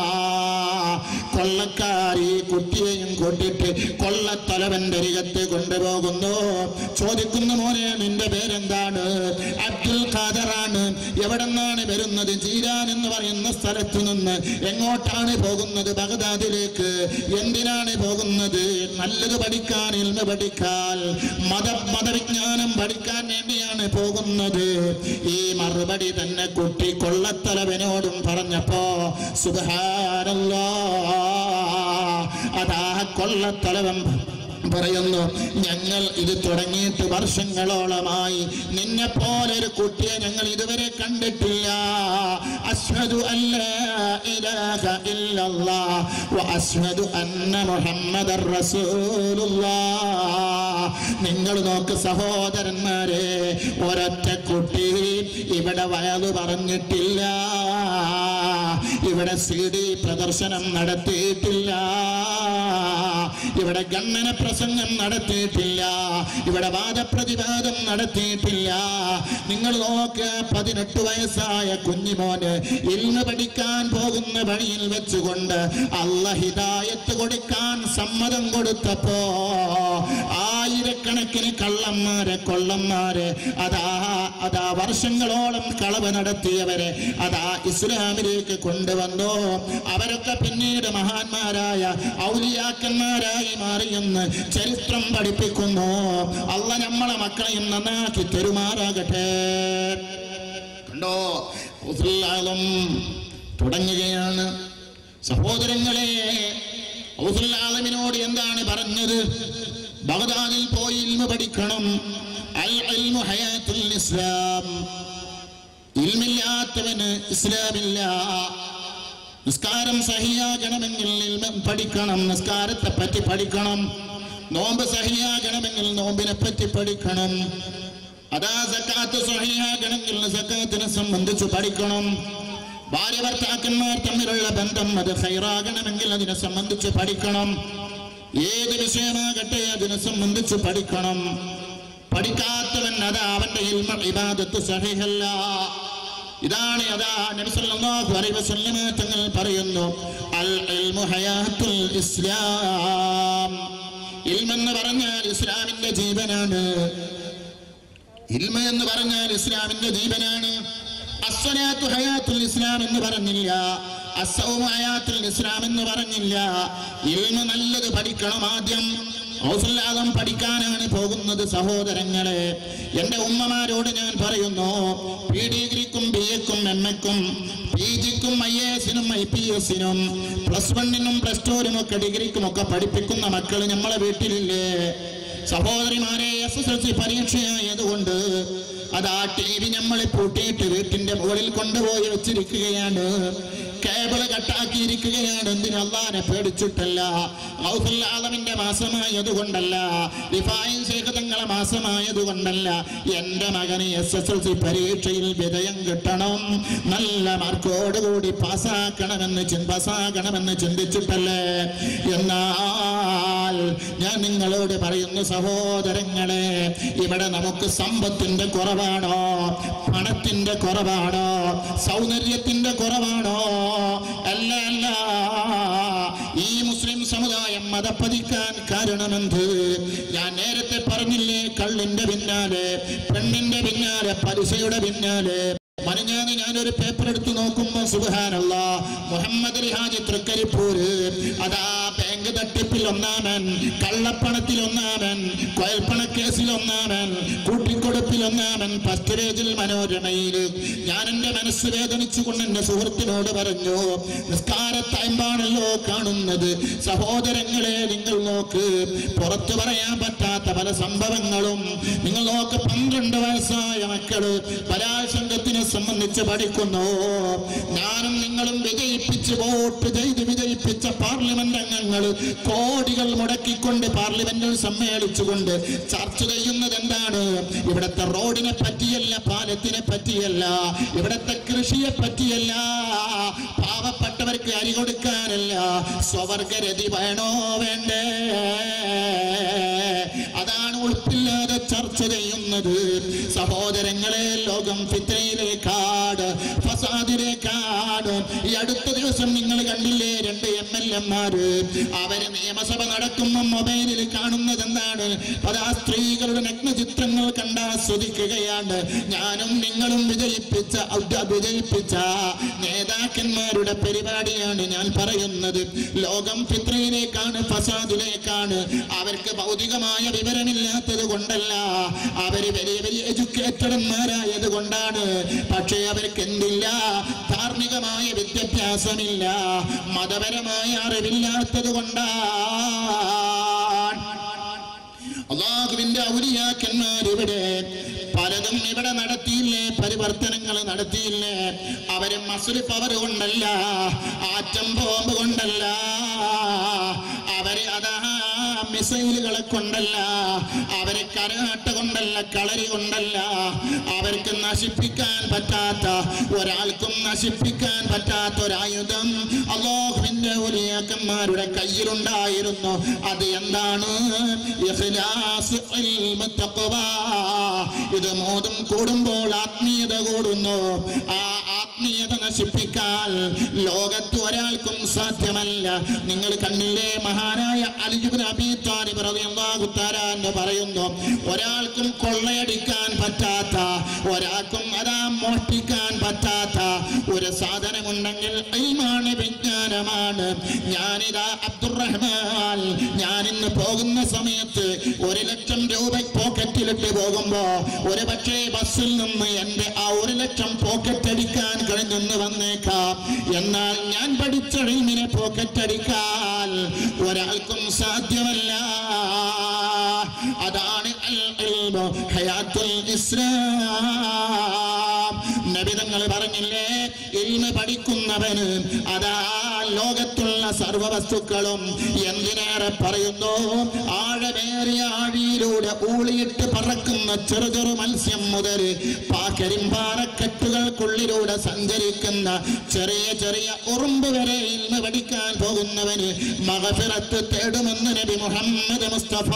കൊള്ളക്കാരി കുട്ടിയെയും കൂട്ടിയിട്ട് കൊള്ളത്തലവന്റെ അരികത്ത് കൊണ്ടുപോകുന്നു ചോദിക്കുന്നു മോനെ നിന്റെ പേരെന്താണ് അബ്ദുൽ ഖാദറാണ് എവിടെ നിന്നാണ് വരുന്നത് ജീരാൻ എന്ന് പറയുന്ന സ്ഥലത്ത് നിന്ന് എങ്ങോട്ടാണ് പോകുന്നത് ബഗദാദിലേക്ക് എന്തിനാണ് പോകുന്നത് നല്ലത് പഠിക്കാൻ ഇൽമ പഠിക്കാൻ മത മതവിജ്ഞാനം പഠിക്കാൻ വേണ്ടിയാണ് പോകുന്നത് ഈ മറുപടി തന്നെ കുട്ടി കൊള്ളത്തലവനോടും പറഞ്ഞപ്പോ സുബഹാനല്ലാ അതാ കൊള്ളത്തലവൻ പറയുന്നു ഞങ്ങൾ ഇത് തുടങ്ങിയിട്ട് വർഷങ്ങളോളമായി നിന്നെ പോലെ ഒരു കുട്ടിയെ ഞങ്ങൾ ഇതുവരെ കണ്ടിട്ടില്ല അഷ്ഹദു അല്ലാ ഇലാഹ ഇല്ലല്ലാഹ് വ അഷ്ഹദു അന്ന മുഹമ്മദർ റസൂലുള്ളാഹ് നിങ്ങൾ നോക്ക് സഹോദരന്മാരെ ഒരൊറ്റ കുട്ടി ഇവിടെ വയത് പറഞ്ഞിട്ടില്ല ഇവിടെ സി ഡി പ്രദർശനം നടത്തിയിട്ടില്ല ഇവിടെ ഗണ്ണന പ്രസംഗം നടത്തിയിട്ടില്ല ഇവിടെ വാദപ്രതിവാദം നടത്തിയിട്ടില്ല നിങ്ങൾ നോക്ക് പതിനെട്ട് വയസ്സായ കുഞ്ഞിമോന് ഇൽമ പഠിക്കാൻ പോകുന്ന വഴിയിൽ വെച്ചുകൊണ്ട് അല്ല ഹിദായത്ത് കൊടുക്കാൻ സമ്മതം കൊടുത്തപ്പോ ആയിരക്കണക്കിന് കള്ളന്മാരെ കൊള്ളന്മാരെ അതാ അതാ വർഷങ്ങളോളം കളവ് നടത്തിയവരെ അതാ ഇസ്ലാമിലേക്ക് കൊണ്ടുവന്നു അവരൊക്കെ പിന്നീട് മഹാന്മാരായ ഔലിയാക്കന്മാരായി മാറിയെന്ന് ചരിത്രം പഠിപ്പിക്കുന്നു അല്ല നമ്മളെ മക്കളെയും നന്നാക്കി തെരുമാറാകട്ടെ കണ്ടോ ഔസുല്ലാദം തുടങ്ങുകയാണ് സഹോദരങ്ങളെ ഔസുല്ലാദമിനോട് എന്താണ് പറഞ്ഞത് ബഗ്ദാദിൽ പോയി ഇൽമ പഠിക്കണം അൽ ഇൽമു ഹയാത്തുൽ ഇസ്ലാം ഇൽമില്ലാത്തവന് ഇസ്ലാമില്ല നിസ്കാരം സഹിയാകണമെങ്കിൽ ഇൽമ പഠിക്കണം നിസ്കാരത്തെ പറ്റി പഠിക്കണം നോമ്പ് സഹിയാകണമെങ്കിൽ നോമ്പിനെ പറ്റി പഠിക്കണം അതാ സക്കാത്ത് സഹിയാകണമെങ്കിൽ സക്കാത്തിനെ സംബന്ധിച്ച് പഠിക്കണം ഭാര്യ ഭർത്താക്കന്മാർ തമ്മിലുള്ള ബന്ധം അത് ഹൈറാകണമെങ്കിൽ അതിനെ സംബന്ധിച്ച് പഠിക്കണം ഏത് വിഷയമാകട്ടെ അതിനെ സംബന്ധിച്ച് പഠിക്കണം പഠിക്കാത്തവൻ അതാ അവന്റെ ഇൽമ ഇബാദത്ത് സഹിഹല്ല ഇതാണ് അതാ നബി സല്ലല്ലാഹു അലൈഹി വസല്ലമ തങ്ങൾ പറയുന്നു അൽ ഇൽമു ഹയാത്തുൽ ഇസ്ലാം ഇൽമെന്ന് പറഞ്ഞാൽ ഇസ്ലാമിന്റെ ജീവനാണ് ഇൽമ എന്ന് പറഞ്ഞാൽ ഇസ്ലാമിന്റെ ജീവനാണ് അസ്വലാത്തു ഹയാത്തുൽ ഇസ്ലാം എന്ന് പറഞ്ഞില്ല അസൗമ ഹയാത്തുൽ ഇസ്ലാം എന്ന് പറഞ്ഞില്ല ഇൽമ നല്ലത് പഠിക്കണം ആദ്യം ഔസല്ലാദം പഠിക്കാനാണ് പോകുന്നത് സഹോദരങ്ങളെ എന്റെ ഉമ്മമാരോട് ഞാൻ പറയുന്നു പി ഡിഗ്രിക്കും ബി എക്കും എം എക്കും പി ജിക്കും ഐ എ എസിനും ഐ പി എസിനും പ്ലസ് വണ്ണിനും പ്ലസ് ടുവിനും ഒക്കെ ഡിഗ്രിക്കും ഒക്കെ പഠിപ്പിക്കുന്ന മക്കൾ നമ്മളെ വീട്ടിലില്ലേ സഹോദരിമാരെ എസ് എസ് എൽ സി പരീക്ഷയായതുകൊണ്ട് അതാ ടി വി നമ്മളെ പൂട്ടിയിട്ട് വീട്ടിന്റെ മുകളിൽ കൊണ്ടുപോയി വെച്ചിരിക്കുകയാണ് കേബിള് കട്ടാക്കിയിരിക്കുകയാണ് എന്തിന് അള്ളാനെ പേടിച്ചിട്ടല്ല ഔസുല്ലാദമിന്റെ മാസമായതുകൊണ്ടല്ല റിഫായിൻ ശേഖ തങ്ങളെ മാസമായതുകൊണ്ടല്ല എന്റെ മകന് എസ് എസ് എൽ സി പരീക്ഷയിൽ വിജയം കിട്ടണം നല്ല മാർക്കോടുകൂടി പാസ്സാക്കണമെന്ന് ചിന്ത പാസ്സാകണമെന്ന് ചിന്തിച്ചിട്ടല്ലേ എന്നാൽ ഞാൻ നിങ്ങളോട് പറയുന്നു സഹോദരങ്ങളെ ഇവിടെ നമുക്ക് സമ്പത്തിന്റെ കുറവാണോ പണത്തിന്റെ കുറവാണോ സൗന്ദര്യത്തിന്റെ കുറവാണോ അല്ല അല്ല ഈ മുസ്ലിം സമുദായം മതപ്പതിക്കാൻ കാരണമെന്ത് ഞാൻ നേരത്തെ പറഞ്ഞില്ലേ കള്ളിന്റെ പിന്നാലെ പെണ്ണിന്റെ പിന്നാലെ പലിശയുടെ പിന്നാലെ മനഞ്ഞാന്ന് ഞാനൊരു പേപ്പർ എടുത്ത് നോക്കുമ്പോ സുബാനല്ല മുഹമ്മദ് റിഹാജ് തൃക്കരിപ്പൂര് അതാ ബാങ്ക് തട്ടിപ്പിൽ ഒന്നാമൻ കള്ളപ്പണത്തിൽ ഒന്നാമൻ കൊയൽപ്പണക്കേസിൽ ഒന്നാമൻ കൂട്ടിക്കൊടുപ്പിൽ ഒന്നാമൻ ഫസ്റ്റ് പേജിൽ മനോരമയിൽ ഞാൻ എന്റെ മനസ്സ് വേദനിച്ചുകൊണ്ട് എന്റെ സുഹൃത്തിനോട് പറഞ്ഞു നിസ്കാരത്തയമ്പാണല്ലോ കാണുന്നത് സഹോദരങ്ങളെ നിങ്ങൾ നോക്ക് പുറത്തു പറയാൻ പറ്റാത്ത പല സംഭവങ്ങളും നിങ്ങൾ നോക്ക് പന്ത്രണ്ട് വയസ്സായ മക്കള് ബലാത്സംഗത്തിനെ സംബന്ധിച്ച് പഠിക്കുന്നു ഞാനും നിങ്ങളും വിജയിപ്പിച്ച് വോട്ട് ചെയ്ത് വിജയിപ്പിച്ച പാർലമെന്റ് അംഗങ്ങൾ കോടികൾ മുടക്കിക്കൊണ്ട് പാർലമെന്റിൽ സമ്മേളിച്ചുകൊണ്ട് ചർച്ച ചെയ്യുന്നത് എന്താണ് ഇവിടുത്തെ റോഡിനെ പറ്റിയല്ല പാലത്തിനെ പറ്റിയല്ല ഇവിടുത്തെ കൃഷിയെ പറ്റിയല്ല പാവപ്പെട്ടവർക്ക് അരി കൊടുക്കാനല്ല സ്വവർഗരതി വേണോ വേണ്ടേ അതാണ് ഉൾപ്പില്ലാതെ ചർച്ച ചെയ്യുന്നത് സഹോദരങ്ങളെ ലോകം ഫിത്രയിലേക്കാട് ഫസാദിലേക്കാട് ഈ അടുത്ത ദിവസം നിങ്ങൾ കണ്ടില്ലേ രണ്ട് എം എൽ എമാര് അവര് നിയമസഭ നടക്കുമ്പോൾ മൊബൈലിൽ കാണുന്നത് എന്താണ് അതാ സ്ത്രീകളുടെ നഗ്നചിത്രങ്ങൾ കണ്ടാസ്വദിക്കുകയാണ് ഞാനും നിങ്ങളും വിജയിപ്പിച്ച ഔദ്യ- വിജയിപ്പിച്ച നേതാക്കന്മാരുടെ പരിപാടിയാണ് ഞാൻ പറയുന്നത് ലോകം ഫിത്രയിലേക്കാണ് ഫസാദിലേക്കാണ് അവർക്ക് ഭൗതികമായ വിവരമില്ലാത്തത് കൊണ്ടല്ല അവര് വലിയ വലിയ എഡ്യൂക്കേറ്റഡന്മാരായത് കൊണ്ടാണ് പക്ഷേ അവർക്ക് എന്തില്ല ധാർമ്മികമായ വിദ്യാഭ്യാസമില്ല മതപരമായ അറിവില്ലാത്തത് കൊണ്ടാണ് അള്ളാഹുവിന്റെ ഔലിയാക്കന്മാർ ഇവിടെ പലതും ഇവിടെ നടത്തിയില്ലേ പരിവർത്തനങ്ങൾ നടത്തിയില്ലേ അവര് മസുൽ പവർ കൊണ്ടല്ല ആറ്റം ബോംബ് കൊണ്ടല്ല അവര് അതാ മിസൈലുകളെ കൊണ്ടല്ല അവര് കരകാട്ട കൊണ്ടല്ല കളരി കൊണ്ടല്ല അവർക്ക് നശിപ്പിക്കാൻ പറ്റാത്ത ഒരാൾക്കും നശിപ്പിക്കാൻ പറ്റാത്ത ഒരായുധം അള്ളാഹുവിന്റെ ഉലിയാക്കന്മാരുടെ കയ്യിലുണ്ടായിരുന്നു അത് എന്താണ് ഇഖ്ലാസ്, ഇൽമ്, തഖ്വ. ഇത് മോതും കൂടുമ്പോൾ ആത്മീയത കൂടുന്നു ആ ആത്മീയത നശിപ്പിക്കാൻ ലോകത്ത് ഒരാൾക്കും സാധ്യമല്ല നിങ്ങൾ കണ്ണില്ലേ മഹാനായ അലിജുബിൻ അബി താലിബ് റളിയല്ലാഹു തആല എന്ന് പറയുന്നു ഒരാൾക്കും കൊള്ളയടിക്കാൻ പറ്റാത്ത ഒരാൾക്കും അതാ മോഷ്ടിക്കാൻ പറ്റാത്ത ഒരു സാധനമുണ്ടെങ്കിൽ ഇൽമാണ് വിജ്ഞാനമാണ് ഞാനിതാ അബ്ദുറഹ്മാൻ ഞാൻ ഇന്ന് പോകുന്ന സമയത്ത് ഒരു ലക്ഷം രൂപ പോക്കറ്റിലിട്ട് പോകുമ്പോ ഒരു പക്ഷേ ബസ്സിൽ നിന്ന് എന്റെ ആ ഒരു ലക്ഷം പോക്കറ്റ് അടിക്കാൻ കഴിഞ്ഞെന്ന് വന്നേക്കാം എന്നാൽ ഞാൻ പഠിച്ച ഇൽമിനെ പോക്കറ്റ് അടിക്കാൻ ഒരാൾക്കും സാധ്യമല്ല അതാണ് അൽ ഇൽമു ഹയാത്തുൽ ഇസ്ലാം നബി തങ്ങൾ പറഞ്ഞില്ലേ ഇൽമ പഠിക്കുന്നവന് അതാ ലോകത്തുള്ള സർവ വസ്തുക്കളും എന്തിനേറെ പറയുന്നു ആഴമേറിയ ആഴിയിലൂടെ ഊളിയിട്ട് പറക്കുന്ന ചെറു ചെറു മത്സ്യം മുതൽ പാക്കരിമ്പാറക്കെട്ടുകൾക്കുള്ളിലൂടെ സഞ്ചരിക്കുന്ന ചെറിയ ചെറിയ ഉറുമ്പ് വരെ ഇൽമ പഠിക്കാൻ പോകുന്നവന് മകഫിറത്ത് തേടുമെന്ന് നബി മുഹമ്മദ് മുസ്തഫ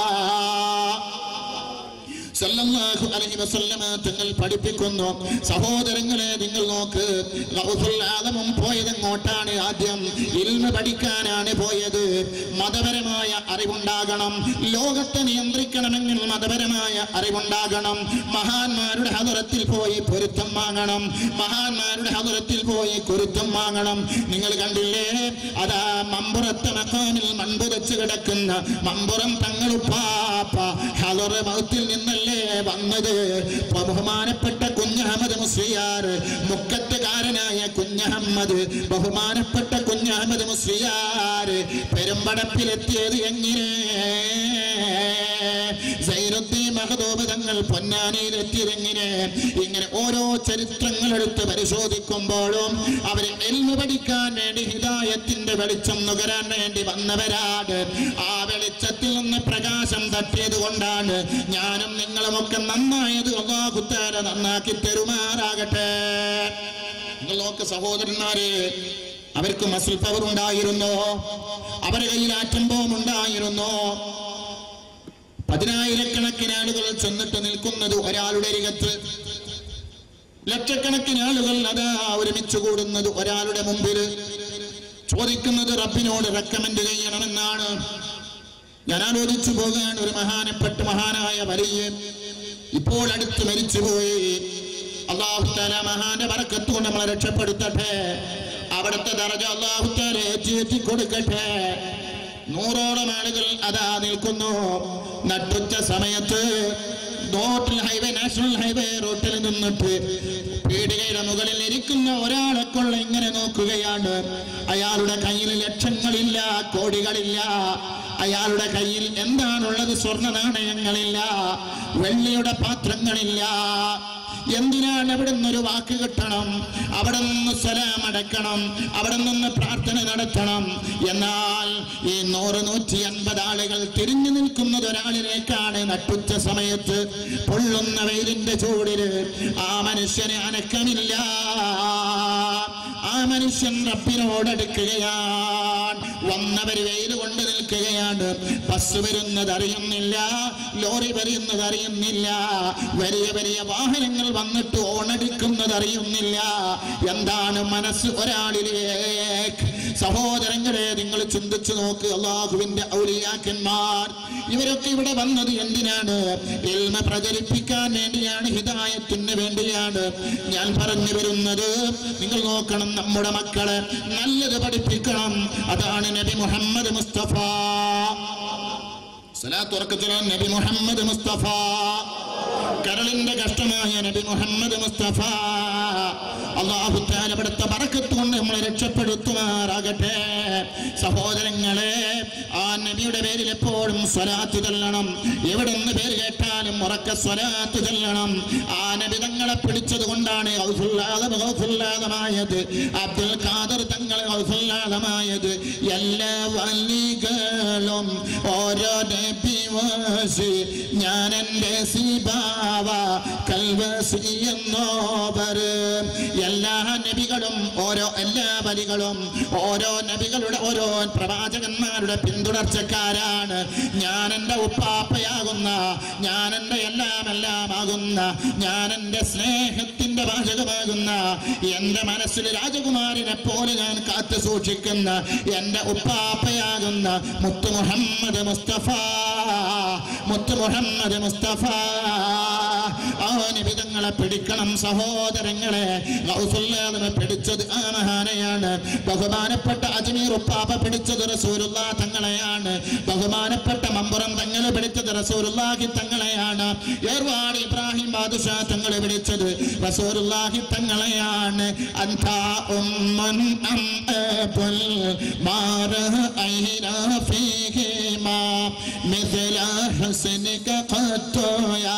സല്ലല്ലാഹു അലൈഹി വസല്ലമ തങ്ങൾ പഠിപ്പിക്കുന്നു സഹോദരങ്ങളെ നിങ്ങൾ നോക്ക് ഗൗസുൽ ആദമും പോയത് എങ്ങോട്ടാണ് ആദ്യം ഇൽമ പഠിക്കാനാണ് പോയത് മതപരമായ അറിവുണ്ടാകണം ലോകത്തെ നിയന്ത്രിക്കണമെങ്കിൽ മതപരമായ അറിവുണ്ടാകണം മഹാന്മാരുടെ ഹദറത്തിൽ പോയി പൊരുത്തം വാങ്ങണം മഹാന്മാരുടെ ഹദറത്തിൽ പോയി കുരുത്തം വാങ്ങണം നിങ്ങൾ കണ്ടില്ലേ അതാ മമ്പുറത്തെ മക്കാനിൽ മൺപുതച്ച് കിടക്കുന്ന മമ്പുറം തങ്ങളുപ്പാപ്പ ഹദറ മൗത്തിൽ നിന്നല്ലേ വന്നത് ബഹുമാനപ്പെട്ട കുഞ്ഞഹമ്മദ് മുസ്ലിയാർ മുക്കത്തുകാരനായ കുഞ്ഞഹമ്മദ് ബഹുമാനപ്പെട്ട കുഞ്ഞഹമ്മദ് മുസ്ലിയാർ പെരുമ്പടപ്പിലെത്തിയത് എങ്ങനെ സൈനുദ്ദീൻ മഹദൂബ് തങ്ങൾ പൊന്നാനിയിലെത്തിയതെങ്ങനെ ഇങ്ങനെ ഓരോ ചരിത്രങ്ങൾ എടുത്ത് പരിശോധിക്കുമ്പോഴും അവർ എൽമു പഠിക്കാൻ വേണ്ടി ഹിദായത്തിന്റെ വെളിച്ചം നുകരാൻ വേണ്ടി വന്നവരാണ് ആ വെളിച്ചത്തിൽ നിന്ന് പ്രകാശം തട്ടിയത് കൊണ്ടാണ് ഞാനും നിങ്ങളുമൊക്കെ നന്നായത് അള്ളാഹുത്താര നന്നാക്കി തെരുമാറാകട്ടെ നിങ്ങൾ നോക്ക് സഹോദരന്മാരെ അവർക്ക് മസിൽ പവർ ഉണ്ടായിരുന്നോ അവരുടെ കയ്യിൽ ആറ്റം ബോംബ് ഉണ്ടായിരുന്നോ പതിനായിരക്കണക്കിന് ആളുകൾ ചെന്നിട്ട് നിൽക്കുന്നത് ഒരാളുടെ അരികത്ത് ലക്ഷക്കണക്കിന് ആളുകൾ അതാ ഒരുമിച്ച് കൂടുന്നത് ഒരാളുടെ മുമ്പിൽ ചോദിക്കുന്നത് റബ്ബിനോട് റെക്കമെൻഡ് ചെയ്യണമെന്നാണ് ഞാൻ ആലോചിച്ചു പോകാൻ ഒരു മഹാനപ്പെട്ട മഹാനായ വലിയ ഇപ്പോൾ അടുത്ത് മരിച്ചുപോയി അള്ളാഹുത്താല മഹാന്റെ വറക്കത്ത് കൊണ്ട് നമ്മളെ രക്ഷപ്പെടുത്തട്ടെ അവിടുത്തെ ദറജ അള്ളാഹുത്താല ഏറ്റി കൊടുക്കട്ടെ നൂറോളം ആളുകൾ അതാ നിൽക്കുന്നു നട്ടുച്ച സമയത്ത് റോട്ടിൽ ഹൈവേ നാഷണൽ ഹൈവേ റോട്ടിൽ നിന്നിട്ട് പീടികയുടെ മുകളിൽ ഇരിക്കുന്ന ഒരാളെ കൊള്ള ഇങ്ങനെ നോക്കുകയാണ് അയാളുടെ കയ്യിൽ ലക്ഷങ്ങളില്ല കോടികളില്ല അയാളുടെ കയ്യിൽ എന്താണുള്ളത് സ്വർണ്ണ നാണയങ്ങളില്ല വെള്ളിയുടെ പാത്രങ്ങളില്ല എന്തിനാണ് അവിടെ നിന്നൊരു വാക്ക് കിട്ടണം അവിടെ നിന്ന് സലാം അടക്കണം അവിടെ നിന്ന് പ്രാർത്ഥന നടത്തണം എന്നാൽ ഈ നൂറ് നൂറ്റി അൻപത് ആളുകൾ തിരിഞ്ഞു നിൽക്കുന്നത് ഒരാളിലേക്കാണ് നട്ടുച്ച സമയത്ത് പൊള്ളുന്ന വെയിലിന്റെ ചൂടില് ആ മനുഷ്യന് അനക്കമില്ല ആ മനുഷ്യൻ റബ്ബിനോടടുക്കുകയാണ് വന്നവർ വെയിൽ കൊണ്ട് നിൽക്കുകയാണ് ബസ് വരുന്നത് അറിയുന്നില്ല ലോറി വരുന്നത് അറിയുന്നില്ല വലിയ വലിയ വാഹനങ്ങൾ വന്നിട്ട് ഓണടിക്കുന്നത് അറിയുന്നില്ല എന്താണ് മനസ്സ് ഒരാളിലേക്ക് സഹോദരങ്ങളെ നിങ്ങൾ ചിന്തിച്ചു നോക്ക് അള്ളാഹുവിന്റെ ഔലിയാക്കന്മാർ ഇവരൊക്കെ ഇവിടെ വന്നത് എന്തിനാണ് എൽമ പ്രചരിപ്പിക്കാൻ വേണ്ടിയാണ് ഹിദായത്തിന് വേണ്ടിയാണ് ഞാൻ പറഞ്ഞു വരുന്നത് നിങ്ങൾ നോക്കണം നമ്മുടെ മക്കളെ നല്ലത് പഠിപ്പിക്കണം അതാണ് നബി മുഹമ്മദ് മുസ്തഫ സലാത്ത് ഉറക്കത്തിലോ നബി മുഹമ്മദ് മുസ്തഫ കരളിന്റെ കഷ്ടമായ നബി മുഹമ്മദ് മുസ്തഫ അള്ളാഹു അവിടുത്തെ പറക്കത്ത് കൊണ്ട് നമ്മളെ രക്ഷപ്പെടുത്തുമാറാകട്ടെ സഹോദരങ്ങളെ ആ നബിയുടെ പേരിൽ എപ്പോഴും സ്വലാത്ത് ചെല്ലണം എവിടെ നിന്ന് പേര് കേട്ടാലും ഉറക്ക സ്വലാത്ത് ചെല്ലണം ആ നബി തങ്ങളെ പിടിച്ചത് കൊണ്ടാണ് ഔസുല്ലാദം ഔസുല്ലാദമായത് അബ്ദുൽ ഖാദർ തങ്ങളെ ഔസുല്ലാദമായത് എല്ലാ വലികളും എന്നോവർ എല്ലാ നബികളും ഓരോ എല്ലാ ബലികളും ഓരോ നബികളുടെ ഓരോ പ്രവാചകന്മാരുടെ പിന്തുടർച്ചക്കാരാണ് ഞാൻ എൻ്റെ ഉപ്പാപ്പയാകുന്ന ഞാൻ എൻ്റെ എല്ലാം എല്ലാം ആകുന്ന ഞാൻ എൻ്റെ സ്നേഹത്തിന്റെ വാചകമാകുന്ന എൻ്റെ മനസ്സിൽ രാജകുമാരനെ പോലെ ഞാൻ കാത്തു സൂക്ഷിക്കുന്ന എൻ്റെ ഉപ്പാപ്പയാകുന്ന മുത്തു മുഹമ്മദ് മുസ്തഫ മുത്തു മുഹമ്മദ് മുസ്തഫ ആ നിബിതങ്ങളെ പിടിക്കണം സഹോദരങ്ങളെ ഗൗസുല്ലാദിനെ പിടിച്ചത് ആ മഹാനെയാണ് ബഹുമാനപ്പെട്ട അജ്മീർ ഉപ്പാപ്പ പിടിച്ചത് റസൂലുള്ള തങ്ങളെയാണ് ബഹുമാനപ്പെട്ട മമ്പുറം തങ്ങൾ പിടിച്ചത് റസൂലുള്ളാഹി തങ്ങളെയാണ് ഏർവാട് ഇബ്രാഹിം ബാദുഷാ തങ്ങൾ പിടിച്ചത് റസൂലുള്ളാഹി തങ്ങളെയാണ് അന്താ ഉമ്മൻ അം അബുൽ മാറഅയ്ന ഫീഹിമാ مثل حسنك قد يا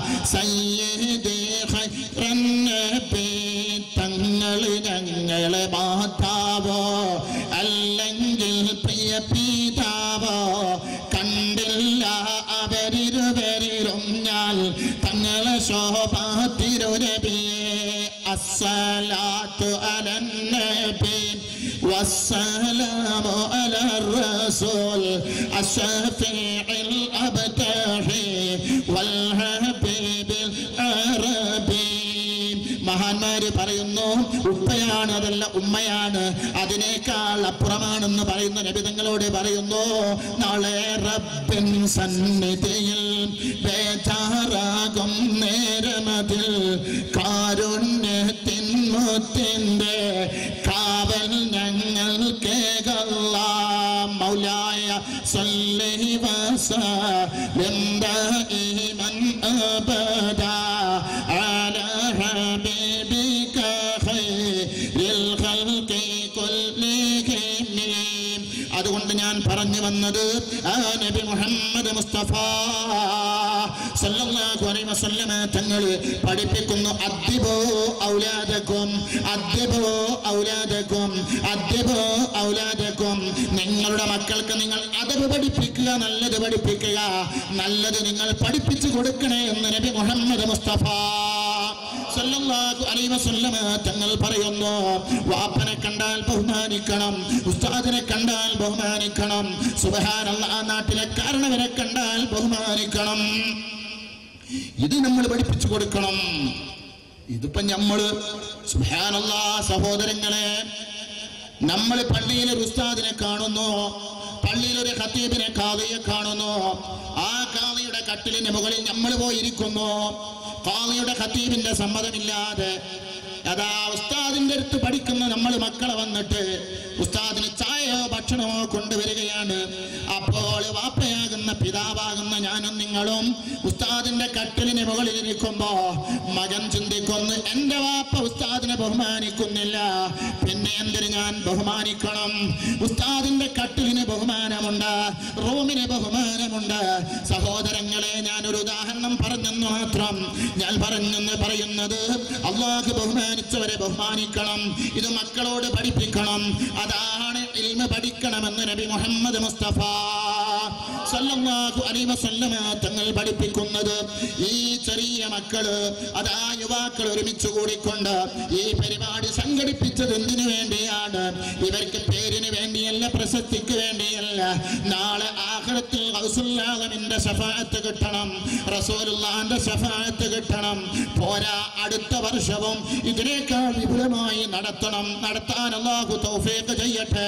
سيدي خير النبي തങ്ങൾ ഞങ്ങളെ മാതാവോ അല്ലെങ്കിൽ പ്രിയ പിതാവോ കണ്ടില്ല അവരിരുവരിലും ഞാൻ തങ്ങളെ ശോഭാതിരുനബിയെ അസ്സലാത്തു അലന്നബി والسلام على الرسول الشفيع الأبتحي والحبيب العربي മഹാന്മാര് പറയുന്നു ഉപ്പയാണ് അതല്ല ഉമ്മയാണ് അതിനേക്കാൾ അപ്പുറമാണെന്ന് പറയുന്ന നബിതങ്ങളോട് പറയുന്നു നാളെ റബ്ബിൻ സന്നിധിയിൽ ബേജാറാകും നേരമതിൽ കാരുണ്യത്തിൻ മുത്തിന്റെ കാവൽ ഞങ്ങൾ കേകല്ല മൗലായ സല്ലി വസല്ലം ദായിമൻ അബദാ على حبيبك خير الخلق كلهم അതുകൊണ്ട് ഞാൻ പറഞ്ഞു വന്നത് ആ നബി മുഹമ്മദ് മുസ്തഫ സല്ലല്ലാഹു അലൈഹി വസല്ലമ തങ്ങൾ പഠിപ്പിക്കുന്നു അദ്ദിബോ ഔലാദക്കും അദ്ദിബോ ഔലാദക്കും അദ്ദിബോ ഔലാദക്കും നിങ്ങളുടെ മക്കൾക്ക് നിങ്ങൾ അതവ് പഠിപ്പിക്കുക നല്ലത് പഠിപ്പിക്കുക നല്ലത് നിങ്ങൾ പഠിപ്പിച്ചു കൊടുക്കണേ എന്ന് നബി മുഹമ്മദ് മുസ്തഫ സല്ലല്ലാഹു അലൈഹി വസല്ലമ തങ്ങൾ പറയുന്നു വാപ്പനെ കണ്ടാൽ ബഹുമാനിക്കണം ഉസ്താദിനെ കണ്ടാൽ ബഹുമാനിക്കണം സുബ്ഹാനല്ലാഹ് ആ നാട്ടിലെ കാരണവരെ കണ്ടാൽ ബഹുമാനിക്കണം ഇത് നമ്മൾ പഠിപ്പിച്ചു കൊടുക്കണം ഇതിപ്പോ നമ്മള് സുബ്ഹാനല്ലാ സഹോദരങ്ങളെ നമ്മൾ പള്ളിയിൽ ഒരു ഉസ്താദിനെ കാണുന്നു പള്ളിയിൽ ഒരു ഖത്തീബിനെ കാളിയെ കാണുന്നു ആ കാളിയുടെ കട്ടിലിന് മുകളിൽ നമ്മൾ പോയിരിക്കുന്നു കാളിയുടെ ഖത്തീബിന്റെ സമ്മതമില്ലാതെ അതാ ഉസ്താദിന്റെ അടുത്ത് പഠിക്കുന്ന നമ്മൾ മക്കളെ വന്നിട്ട് ഉസ്താദിന് ചായയോ ഭക്ഷണമോ കൊണ്ടുവരികയാണ് അപ്പോൾ വാപ്പയാകുന്ന പിതാവാകുന്ന ഞാനും നിങ്ങളും ഉസ്താദിന്റെ കട്ടിലിന് മുകളിൽ ഇരിക്കുമ്പോ മകൻ ചിന്തിക്കുന്നു എന്റെ വാപ്പ ഉസ്താദിനെ ബഹുമാനിക്കുന്നില്ല പിന്നെ എന്തിന് ഞാൻ ബഹുമാനിക്കണം ഉസ്താദിന്റെ കട്ടിലിന് ബഹുമാനമുണ്ട് റൂമിന് ബഹുമാനമുണ്ട് സഹോദരങ്ങളെ ഞാൻ ഒരു ഉദാഹരണം പറഞ്ഞെന്ന് മാത്രം ഞാൻ പറഞ്ഞെന്ന് പറയുന്നത് അള്ളാഹ് ബഹുമാനിച്ചവരെ ബഹുമാനിക്കണം ഇത് മക്കളോട് പഠിപ്പിക്കണം അതാണ് ഇൽമ പഠിക്കണമെന്ന് നബി മുഹമ്മദ് മുസ്തഫ സല്ലല്ലാഹു അലൈഹി വസല്ലമ തങ്ങൾ പഠിപ്പിക്കുന്നത് ഈ ചെറിയ മക്കള് അതാ യുവാക്കൾ ഒരുമിച്ച് കൂടിക്കൊണ്ട് ഈ പരിപാടി സംഘടിപ്പിച്ചത് എന്തിനു വേണ്ടിയാണ് ഇവർക്ക് പേരിന് വേണ്ടിയല്ല പ്രസക്തിക്ക് വേണ്ടിയല്ല നാളെ ആഖിറത്തിൽ ഗൗസുല്ലാദമിന്റെ ശഫാഅത്ത് കിട്ടണം റസൂലുള്ളാഹിന്റെ ശഫാഅത്ത് കിട്ടണം പോരാ അടുത്ത വർഷവും ഇതിനേക്കാൾ വിപുലമായി നടത്തണം നടത്താൻ അല്ലാഹു തൗഫീഖ് ചെയ്യട്ടെ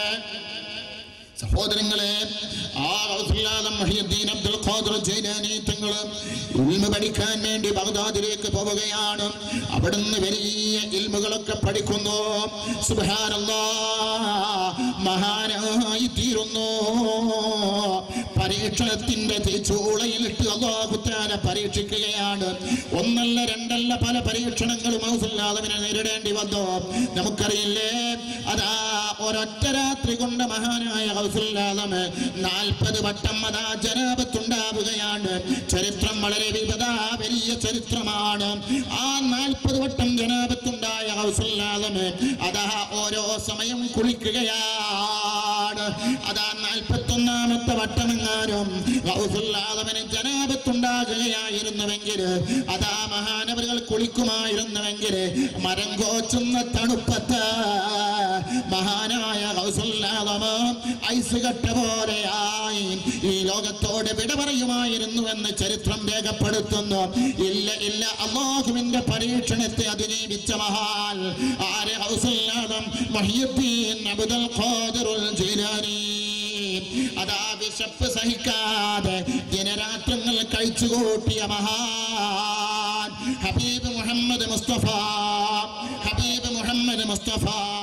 സഹോദരങ്ങളെ ആ ഗൗസുല്ലാദം മഹിയുദ്ദീൻ അബ്ദുൽ ഖാദിർ ജൈലാനി തങ്ങൾ ഇൽമ പഠിക്കാൻ വേണ്ടി ബഗ്ദാദിലേക്ക് പോവുകയാണ് അവിടുന്ന് വലിയ ഇൽമുകളൊക്കെ പഠിക്കുന്നു സുബ്ഹാനല്ലാ മഹാനായി തീരുന്നു പരീക്ഷണത്തിന്റെ ചൂളയിലിട്ട് അള്ളാഹുത്താല പരീക്ഷിക്കുകയാണ് ഒന്നല്ല രണ്ടല്ല പല പരീക്ഷണങ്ങളും ഔസുല്ലാദവിനെ നേരിടേണ്ടി വന്നു നമുക്കറിയില്ലേ അതാ ഒരൊറ്റ രാത്രി കൊണ്ട് മഹാനായ ഔസുല്ലാദം നാൽപ്പത് വട്ടം അതാ ജനാപത്തുണ്ടാവുകയാണ് ചരിത്രം വളരെ വിപതാ വലിയ ചരിത്രമാണ് ആ നാൽപ്പത് വട്ടം ജനാപത്തുണ്ടായ ഔസുല്ലാദം അതാ ഓരോ സമയം കുളിക്കുകയാണ് അതാ നാൽപ്പത്തൊന്നാമത്തെ വട്ടമെങ്ങാനും ഔസുല്ലാദവന് ജനാപത്തുണ്ടാകുകയായിരുന്നുവെങ്കിൽ അതാ മഹാനവരുകൾ കുളിക്കുമായിരുന്നുവെങ്കിൽ മരം കോച്ചുന്ന തണുപ്പത്ത് മഹാനായ ഗൗസുല്ലാദമ ഐസ് കട്ട പോലെയായി ഈ ലോകത്തോട് വിട പറയുമായിരുന്നു എന്ന് ചരിത്രം രേഖപ്പെടുത്തുന്നു ഇല്ല ഇല്ല അള്ളാഹുവിന്റെ പരീക്ഷണത്തെ അതിജീവിച്ച മഹാൻ ആരെ ഗൗസുല്ലാദം മഹിയുദ്ദീൻ അബ്ദുൽ ഖാദിറുൽ ജീലാനി അതാ വിശപ്പ് സഹിക്കാതെ ദിനരാത്രങ്ങൾ കഴിച്ചുകൂട്ടിയ മഹാൻ ഹബീബ് മുഹമ്മദ് മുസ്തഫ ഹബീബ് മുഹമ്മദ് മുസ്തഫ